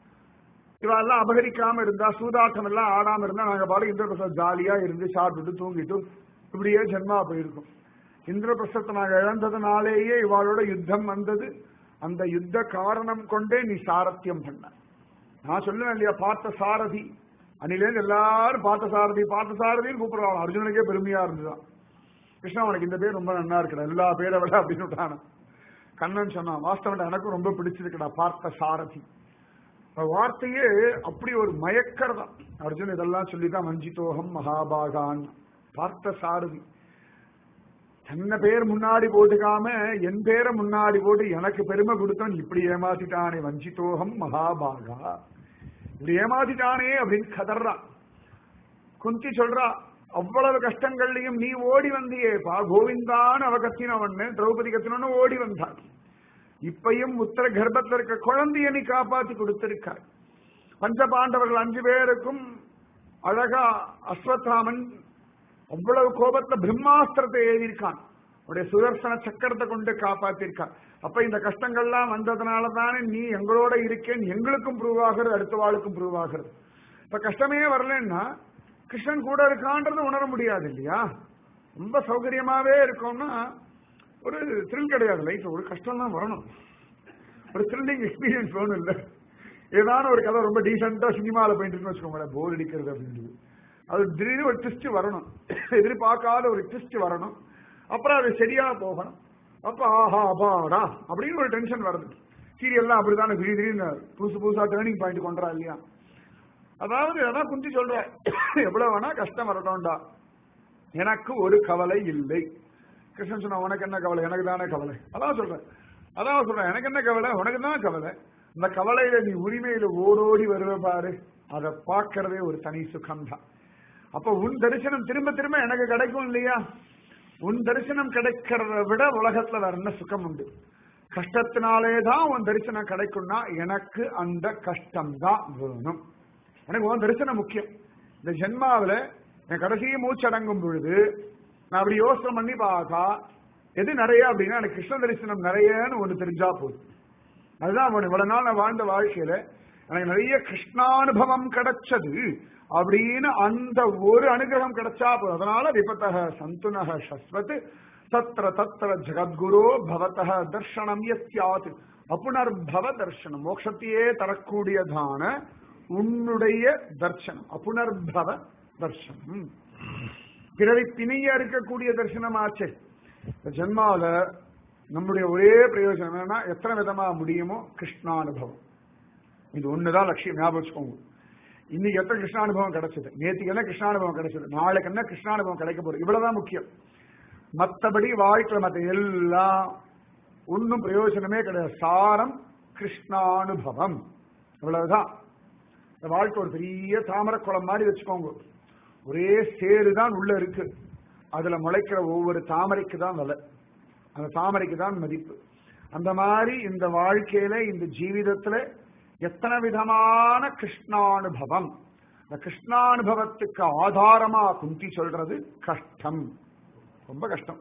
இவெல்லாம் அபகரிக்காம இருந்தா சூதாட்டம் எல்லாம் ஆடாம இருந்தா நாங்க பாடு இந்திரபிரஸ்தம் ஜாலியா இருந்து சாப்பிட்டுட்டு தூங்கிட்டு இப்படியே ஜென்மா போயிருக்கும் இந்திரபிரஸ்தத்தை நாங்க இழந்ததுனாலேயே இவாளோட யுத்தம் வந்தது அந்த யுத்த காரணம் கொண்டே நீ சாரத்தியம் பண்ண நான் சொல்லுவேன் இல்லையா பார்த்த சாரதி அன்னிலேருந்து எல்லாரும் பார்த்த சாரதி பார்த்த சாரதின்னு கூப்பிடுறாங்க அர்ஜுனனுக்கே பெருமையா இருந்துதான் கிருஷ்ணா உனக்கு இந்த பேர் ரொம்ப நல்லா இருக்குடா எல்லா பேரை விட அப்படின்னு விட்டான கண்ணன் சொன்னான் வாஸ்தவன் எனக்கும் ரொம்ப பிடிச்சிருக்குடா பார்த்த சாரதி வார்த்தையே அப்படி ஒரு மயக்கறதான் அர்ஜுன் இதெல்லாம் சொல்லிதான் வஞ்சிதோகம் மகாபாகான் பார்த்த சாரதி தன்னை பேர் முன்னாடி போட்டுக்காம என் பேரை முன்னாடி போட்டு எனக்கு பெருமை கொடுத்தவன் இப்படி ஏமாத்திட்டானே வஞ்சிதோகம் மகாபாகா இப்படி ஏமாத்திட்டானே அப்படின்னு கதறான் குந்தி சொல்றா அவ்வளவு கஷ்டங்கள்லயும் நீ ஓடி வந்தியே பா கோவிந்தான்னு அவ கத்தினவன்னு திரௌபதி கத்தினவன்னு ஓடி வந்தான் இப்பையும் உத்தர கர்ப்பத்தில் இருக்க குழந்தைய நீ காப்பாத்தி கொடுத்திருக்காய் பஞ்ச பாண்டவர்கள் அஞ்சு பேருக்கும் அழகா அஸ்வத்தாமன் அவ்வளவு கோபத்துல பிரம்மாஸ்திரத்தை எழுதியிருக்கான் உடைய சுதர்சன சக்கரத்தை கொண்டு காப்பாத்திருக்கான் அப்ப இந்த கஷ்டங்கள்லாம் வந்ததுனால தானே நீ எங்களோட இருக்கேன் எங்களுக்கும் ப்ரூவ் ஆகிறது அடுத்த வாளுக்கும் ப்ரூவ் ஆகிறது இப்ப கஷ்டமே வரலன்னா கிருஷ்ணன் கூட இருக்கான்றது உணர முடியாது இல்லையா ரொம்ப சௌகரியமாவே இருக்கோம்னா ஒரு த்ரில் கிடையாது லைஃப் ஒரு கஷ்டம் தான் வரணும் ஒரு த்ரில்லிங் எக்ஸ்பீரியன்ஸ் வேணும் இல்ல ஏதான ஒரு கதை ரொம்ப டீசெண்டா சினிமாவில் போயிட்டு இருக்குன்னு வச்சுக்கோங்களேன் போர் அடிக்கிறது அப்படின்றது அது திடீர்னு ஒரு ட்விஸ்ட் வரணும் எதிர்பார்க்காத ஒரு ட்விஸ்ட் வரணும் அப்புறம் அது சரியா போகணும் அப்ப ஆஹா அபாடா அப்படின்னு ஒரு டென்ஷன் வருது சீரியல்லாம் அப்படித்தானே திடீர் திடீர்னு புதுசு புதுசா டேர்னிங் பாயிண்ட் கொண்டா இல்லையா அதாவது அதான் குந்தி சொல்ற எவ்வளவு வேணா கஷ்டம் வரட்டும்டா எனக்கு ஒரு கவலை இல்லை கிருஷ்ணன் சொன்னா உனக்கு என்ன கவலை எனக்கு தானே கவலை அதான் சொல்றேன் அதான் சொல்றேன் எனக்கு என்ன கவலை உனக்கு தான் கவலை இந்த கவலையில நீ உரிமையில ஓடோடி வருவ பாரு அதை பார்க்கறதே ஒரு தனி சுகம் தான் அப்ப உன் தரிசனம் திரும்ப திரும்ப எனக்கு கிடைக்கும் இல்லையா உன் தரிசனம் கிடைக்கிறத விட உலகத்துல வேற என்ன சுகம் உண்டு கஷ்டத்தினாலே தான் உன் தரிசனம் கிடைக்கும்னா எனக்கு அந்த கஷ்டம் தான் வேணும் எனக்கு உன் தரிசனம் முக்கியம் இந்த ஜென்மாவில என் கடைசி மூச்சடங்கும் பொழுது நான் அப்படி யோசனை பண்ணி பார்த்தா எது நிறைய அப்படின்னா எனக்கு கிருஷ்ண தரிசனம் நிறையன்னு ஒண்ணு தெரிஞ்சா போதும் அதுதான் அவன் இவ்வளவு நாள் நான் வாழ்ந்த வாழ்க்கையில எனக்கு நிறைய கிருஷ்ணானுபவம் கிடைச்சது அப்படின்னு அந்த ஒரு அனுகிரகம் கிடைச்சா போதும் அதனால விபத்தக சந்துனக சஸ்வத் தத்திர தத்திர ஜகத்குரு பவத்தக தர்ஷனம் எஸ்யாத் அப்புனர்பவ தர்ஷனம் மோட்சத்தையே தரக்கூடியதான உன்னுடைய தர்சனம் அப்புனர்பவ தர்சனம் பிறவி பிணிய இருக்கக்கூடிய தரிசனமாச்சு இந்த ஜென்மாவில நம்முடைய ஒரே பிரயோஜனம் என்னன்னா எத்தனை விதமா முடியுமோ கிருஷ்ணானுபவம் இது ஒண்ணுதான் லட்சியம் ஞாபகம் வச்சுக்கோங்க இன்னைக்கு எத்தனை கிருஷ்ணானுபவம் கிடைச்சது நேற்றுக்கு என்ன கிருஷ்ணானுபவம் கிடைச்சது நாளைக்கு என்ன கிருஷ்ணானுபவம் கிடைக்க போகுது இவ்வளவுதான் முக்கியம் மற்றபடி வாழ்க்கை மற்ற எல்லாம் ஒன்னும் பிரயோஜனமே கிடையாது சாரம் கிருஷ்ணானுபவம் இவ்வளவுதான் இந்த வாழ்க்கை ஒரு பெரிய தாமரை குளம் மாதிரி வச்சுக்கோங்க ஒரே சேரு தான் உள்ள இருக்கு அதுல முளைக்கிற ஒவ்வொரு தாமரைக்கு தான் விலை அந்த தாமரைக்கு தான் மதிப்பு அந்த மாதிரி இந்த வாழ்க்கையில இந்த ஜீவிதத்துல எத்தனை விதமான கிருஷ்ணானுபவம் இந்த கிருஷ்ணானுபவத்துக்கு ஆதாரமா குந்தி சொல்றது கஷ்டம் ரொம்ப கஷ்டம்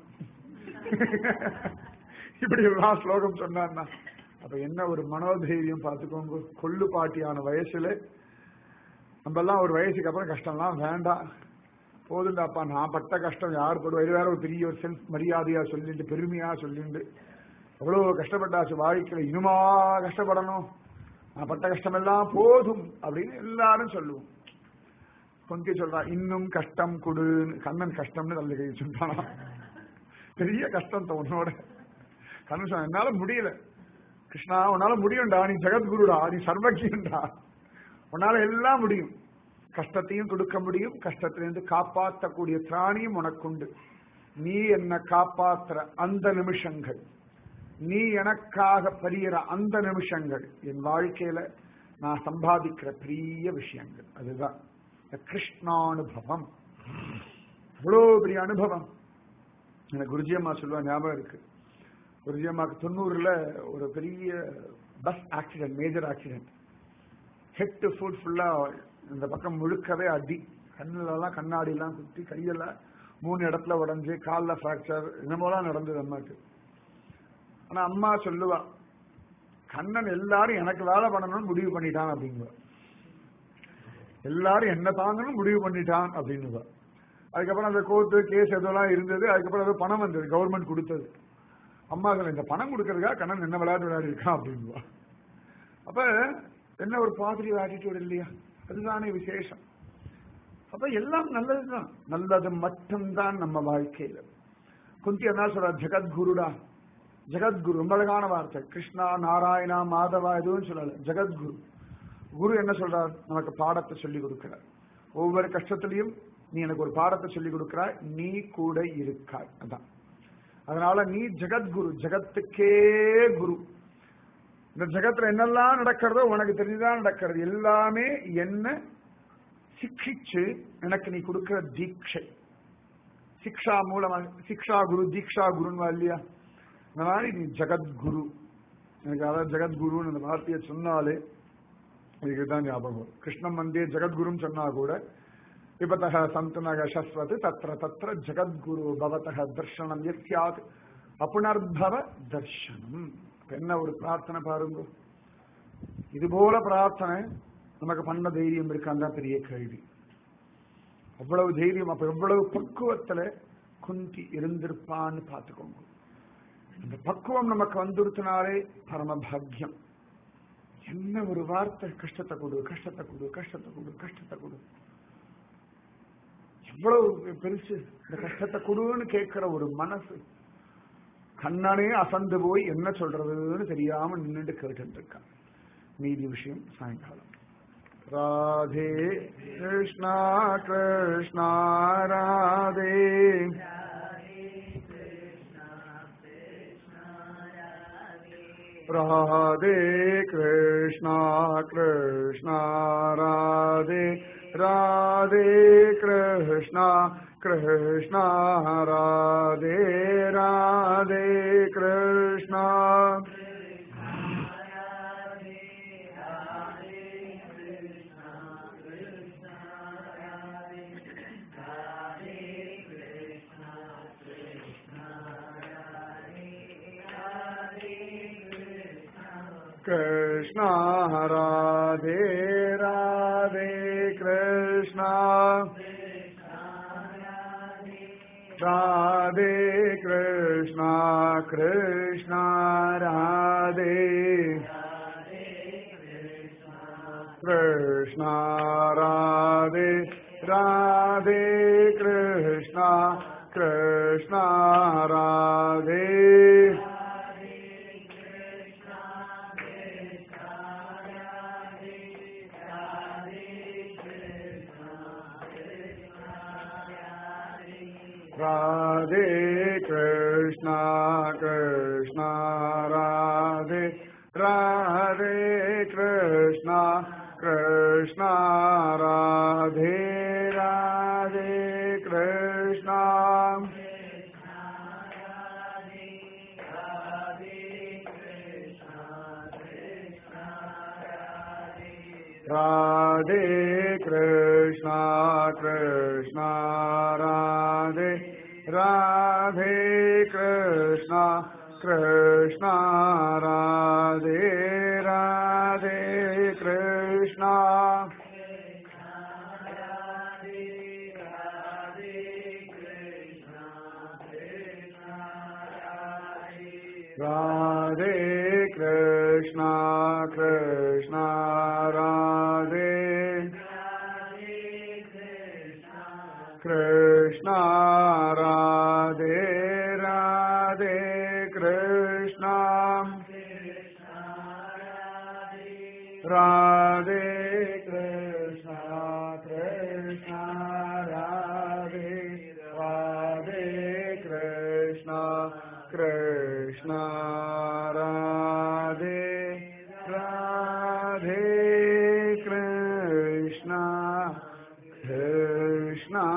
இப்படி எல்லாம் ஸ்லோகம் சொன்னான்னா அப்ப என்ன ஒரு மனோதைரியம் பார்த்துக்கோங்க கொள்ளு பாட்டியான வயசுல நம்ம எல்லாம் ஒரு வயசுக்கு அப்புறம் கஷ்டம்லாம் வேண்டாம் போதுண்டாப்பா நான் பட்ட கஷ்டம் யார் படுவா இது வேற ஒரு பெரிய ஒரு செல்ஃப் மரியாதையா சொல்லிட்டு பெருமையா சொல்லிட்டு எவ்வளவு கஷ்டப்பட்டாச்சு வாழ்க்கையில இனிமா கஷ்டப்படணும் நான் பட்ட கஷ்டமெல்லாம் போதும் அப்படின்னு எல்லாரும் சொல்லுவோம் கொந்தி சொல்றா இன்னும் கஷ்டம் கொடுன்னு கண்ணன் கஷ்டம்னு தள்ளி கை சொன்னானா பெரிய கஷ்டம் உன்னோட கண்ணன் சொன்ன என்னால முடியல கிருஷ்ணா உன்னால முடியும்டா நீ ஜெகத்குருடா நீ சர்வஜன்டா உன்னால எல்லாம் முடியும் கஷ்டத்தையும் கொடுக்க முடியும் கஷ்டத்திலிருந்து காப்பாற்றக்கூடிய திராணியும் உனக்குண்டு நீ என்ன காப்பாத்துற அந்த நிமிஷங்கள் நீ எனக்காக பரியிற அந்த நிமிஷங்கள் என் வாழ்க்கையில நான் சம்பாதிக்கிற பெரிய விஷயங்கள் அதுதான் இந்த கிருஷ்ணானுபவம் அவ்வளோ பெரிய அனுபவம் எனக்கு குருஜி அம்மா சொல்லுவா ஞாபகம் இருக்கு குருஜி அம்மாக்கு தொண்ணூறுல ஒரு பெரிய bus accident major accident head to foot ஃபுல்லா இந்த பக்கம் முழுக்கவே அடி கண்ணுலலாம் கண்ணாடி எல்லாம் குத்தி கையெல்லாம் மூணு இடத்துல உடஞ்சு காலில் ஃப்ராக்சர் என்னமோலாம் நடந்தது அம்மாக்கு ஆனா அம்மா சொல்லுவா கண்ணன் எல்லாரும் எனக்கு வேலை பண்ணணும்னு முடிவு பண்ணிட்டான் அப்படிங்குவா எல்லாரும் என்ன தாங்கணும் முடிவு பண்ணிட்டான் அப்படின்னுவா அதுக்கப்புறம் அந்த கோர்ட்டு கேஸ் எதெல்லாம் இருந்தது அதுக்கப்புறம் ஏதோ பணம் வந்தது கவர்மெண்ட் கொடுத்தது அம்மா சொல்ல இந்த பணம் கொடுக்கறதுக்காக கண்ணன் என்ன விளையாட்டு விளையாடி இருக்கான் அப்படின்வா அப்ப என்ன ஒரு பாசிட்டிவ் ஆட்டிடியூட் இல்லையா அதுதானே விசேஷம் அப்ப எல்லாம் நல்லதுதான் நல்லது மட்டும்தான் நம்ம வாழ்க்கையில குந்தி என்ன சொல்ற ஜெகத்குருடா ஜெகத்குரு ரொம்ப அழகான வார்த்தை கிருஷ்ணா நாராயணா மாதவா எதுவும் சொல்லல ஜெகத்குரு குரு என்ன சொல்றார் நமக்கு பாடத்தை சொல்லி கொடுக்கிறார் ஒவ்வொரு கஷ்டத்திலையும் நீ எனக்கு ஒரு பாடத்தை சொல்லி கொடுக்கிறாய் நீ கூட இருக்காய் அதான் அதனால நீ ஜெகத்குரு ஜெகத்துக்கே குரு இந்த ஜெகத்துல என்னெல்லாம் நடக்கிறதோ உனக்கு தெரிஞ்சுதான் நடக்கிறது எல்லாமே என்ன சிக்ஷிச்சு எனக்கு நீ கொடுக்கிற தீட்சை சிக்ஷா மூலமா சிக்ஷா குரு தீக்ஷா குருன்னு இல்லையா இந்த மாதிரி நீ ஜெகத்குரு எனக்கு அதாவது ஜெகத்குருன்னு அந்த வார்த்தையை சொன்னாலே இதுதான் ஞாபகம் வரும். கிருஷ்ணம் வந்தே ஜெகத்குருன்னு சொன்னா கூட விபத்தக சந்தனக சஸ்வத் தத்ர தத்ர ஜெகத்குரு பவதக தர்ஷனம் எத்யாத் அப்புனர்பவ தர்ஷனம் அப்ப என்ன ஒரு பிரார்த்தனை பாருங்க இது போல பிரார்த்தனை நமக்கு பண்ண தைரியம் இருக்கான் தான் பெரிய கேள்வி அவ்வளவு தைரியம் அப்ப எவ்வளவு பக்குவத்துல குந்தி இருந்திருப்பான்னு பார்த்துக்கோங்க அந்த பக்குவம் நமக்கு வந்துருத்தினாலே பரம பாக்கியம் என்ன ஒரு வார்த்தை கஷ்டத்தை கொடு கஷ்டத்தை கொடு கஷ்டத்தை கொடு கஷ்டத்தை கொடு எவ்வளவு பெருசு இந்த கஷ்டத்தை கொடுன்னு கேட்கிற ஒரு மனசு கண்ணனே அசந்து போய் என்ன சொல்றதுன்னு தெரியாம நின்னுட்டு கேட்டு இருக்கான் மீதி விஷயம் சாயங்காலம் ராதே கிருஷ்ணா கிருஷ்ணா ராதே ராதே கிருஷ்ணா கிருஷ்ணா ராதே ராதே கிருஷ்ணா கிருஷ்ணா ராதே ராதே கிருஷ்ணா कृष्णा राधे राधे कृष्णा राधे कृष्णा कृष्णा राधे कृष्णा राधे राधे कृष्णा कृष्णा राधे राधे कृष्णा कृष्णा राधे राधे कृष्णा कृष्णा राधे कृष्णा कृष्णा राधे राधे कृष्णा कृष्णा राधे राधे कृष्णा राधे कृष्णा कृष्णा राधे कृष्णा राधे राधे कृष्णा राधे कृष्णा कृष्णा राधे राधे कृष्णा कृष्णा राधे राधे कृष्णा कृष्णा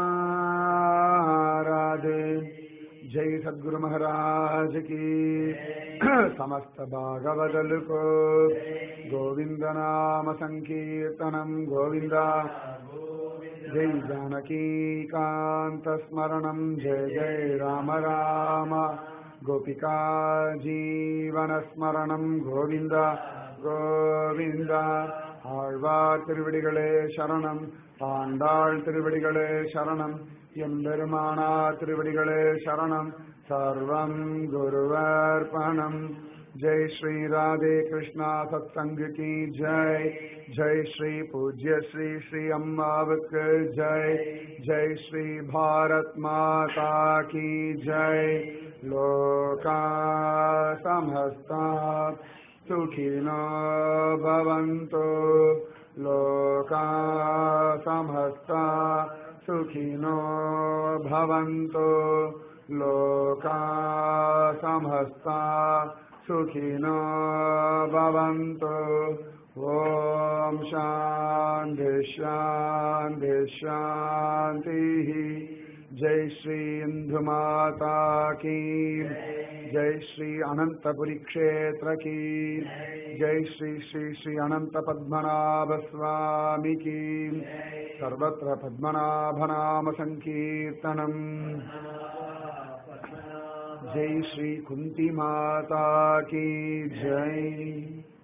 राधे जय सद्गुरु महाराज की समस्त भागवदल को गोविंद नाम संकीर्तनम गोविंदा जय जानकी कांत स्मरणम जय जय राम राम गोपिका जीवन स्मरणम गोविंद गोविंद ஆழ்வார் திருவடிகளே சரணம் ஆண்டாள் திருவடிகளே சரணம் எம்பெருமானார் திருவடிகளே சரணம் சர்வம் குருவர்ப்பணம் जय श्री राधे कृष्णा सत्संग की जय जय श्री पूज्य श्री श्री अम्मावक जय जय श्री भारत माता की जय लोका समस्ता सुखिनो भवन्तु लोका समस्ता सुखिनो भवन्तु लोका समस्ता सुखिनो भवन्तु ॐ शान्ति शान्ति शान्तिः जय श्री इंदु माता की जय श्री अनंतपुरी क्षेत्र की जय श्री श्री श्री अनंत पद्मनाभ स्वामी की सर्वत्र पद्मनाभ नाम संकीर्तनम जय श्री कुंती माता की जय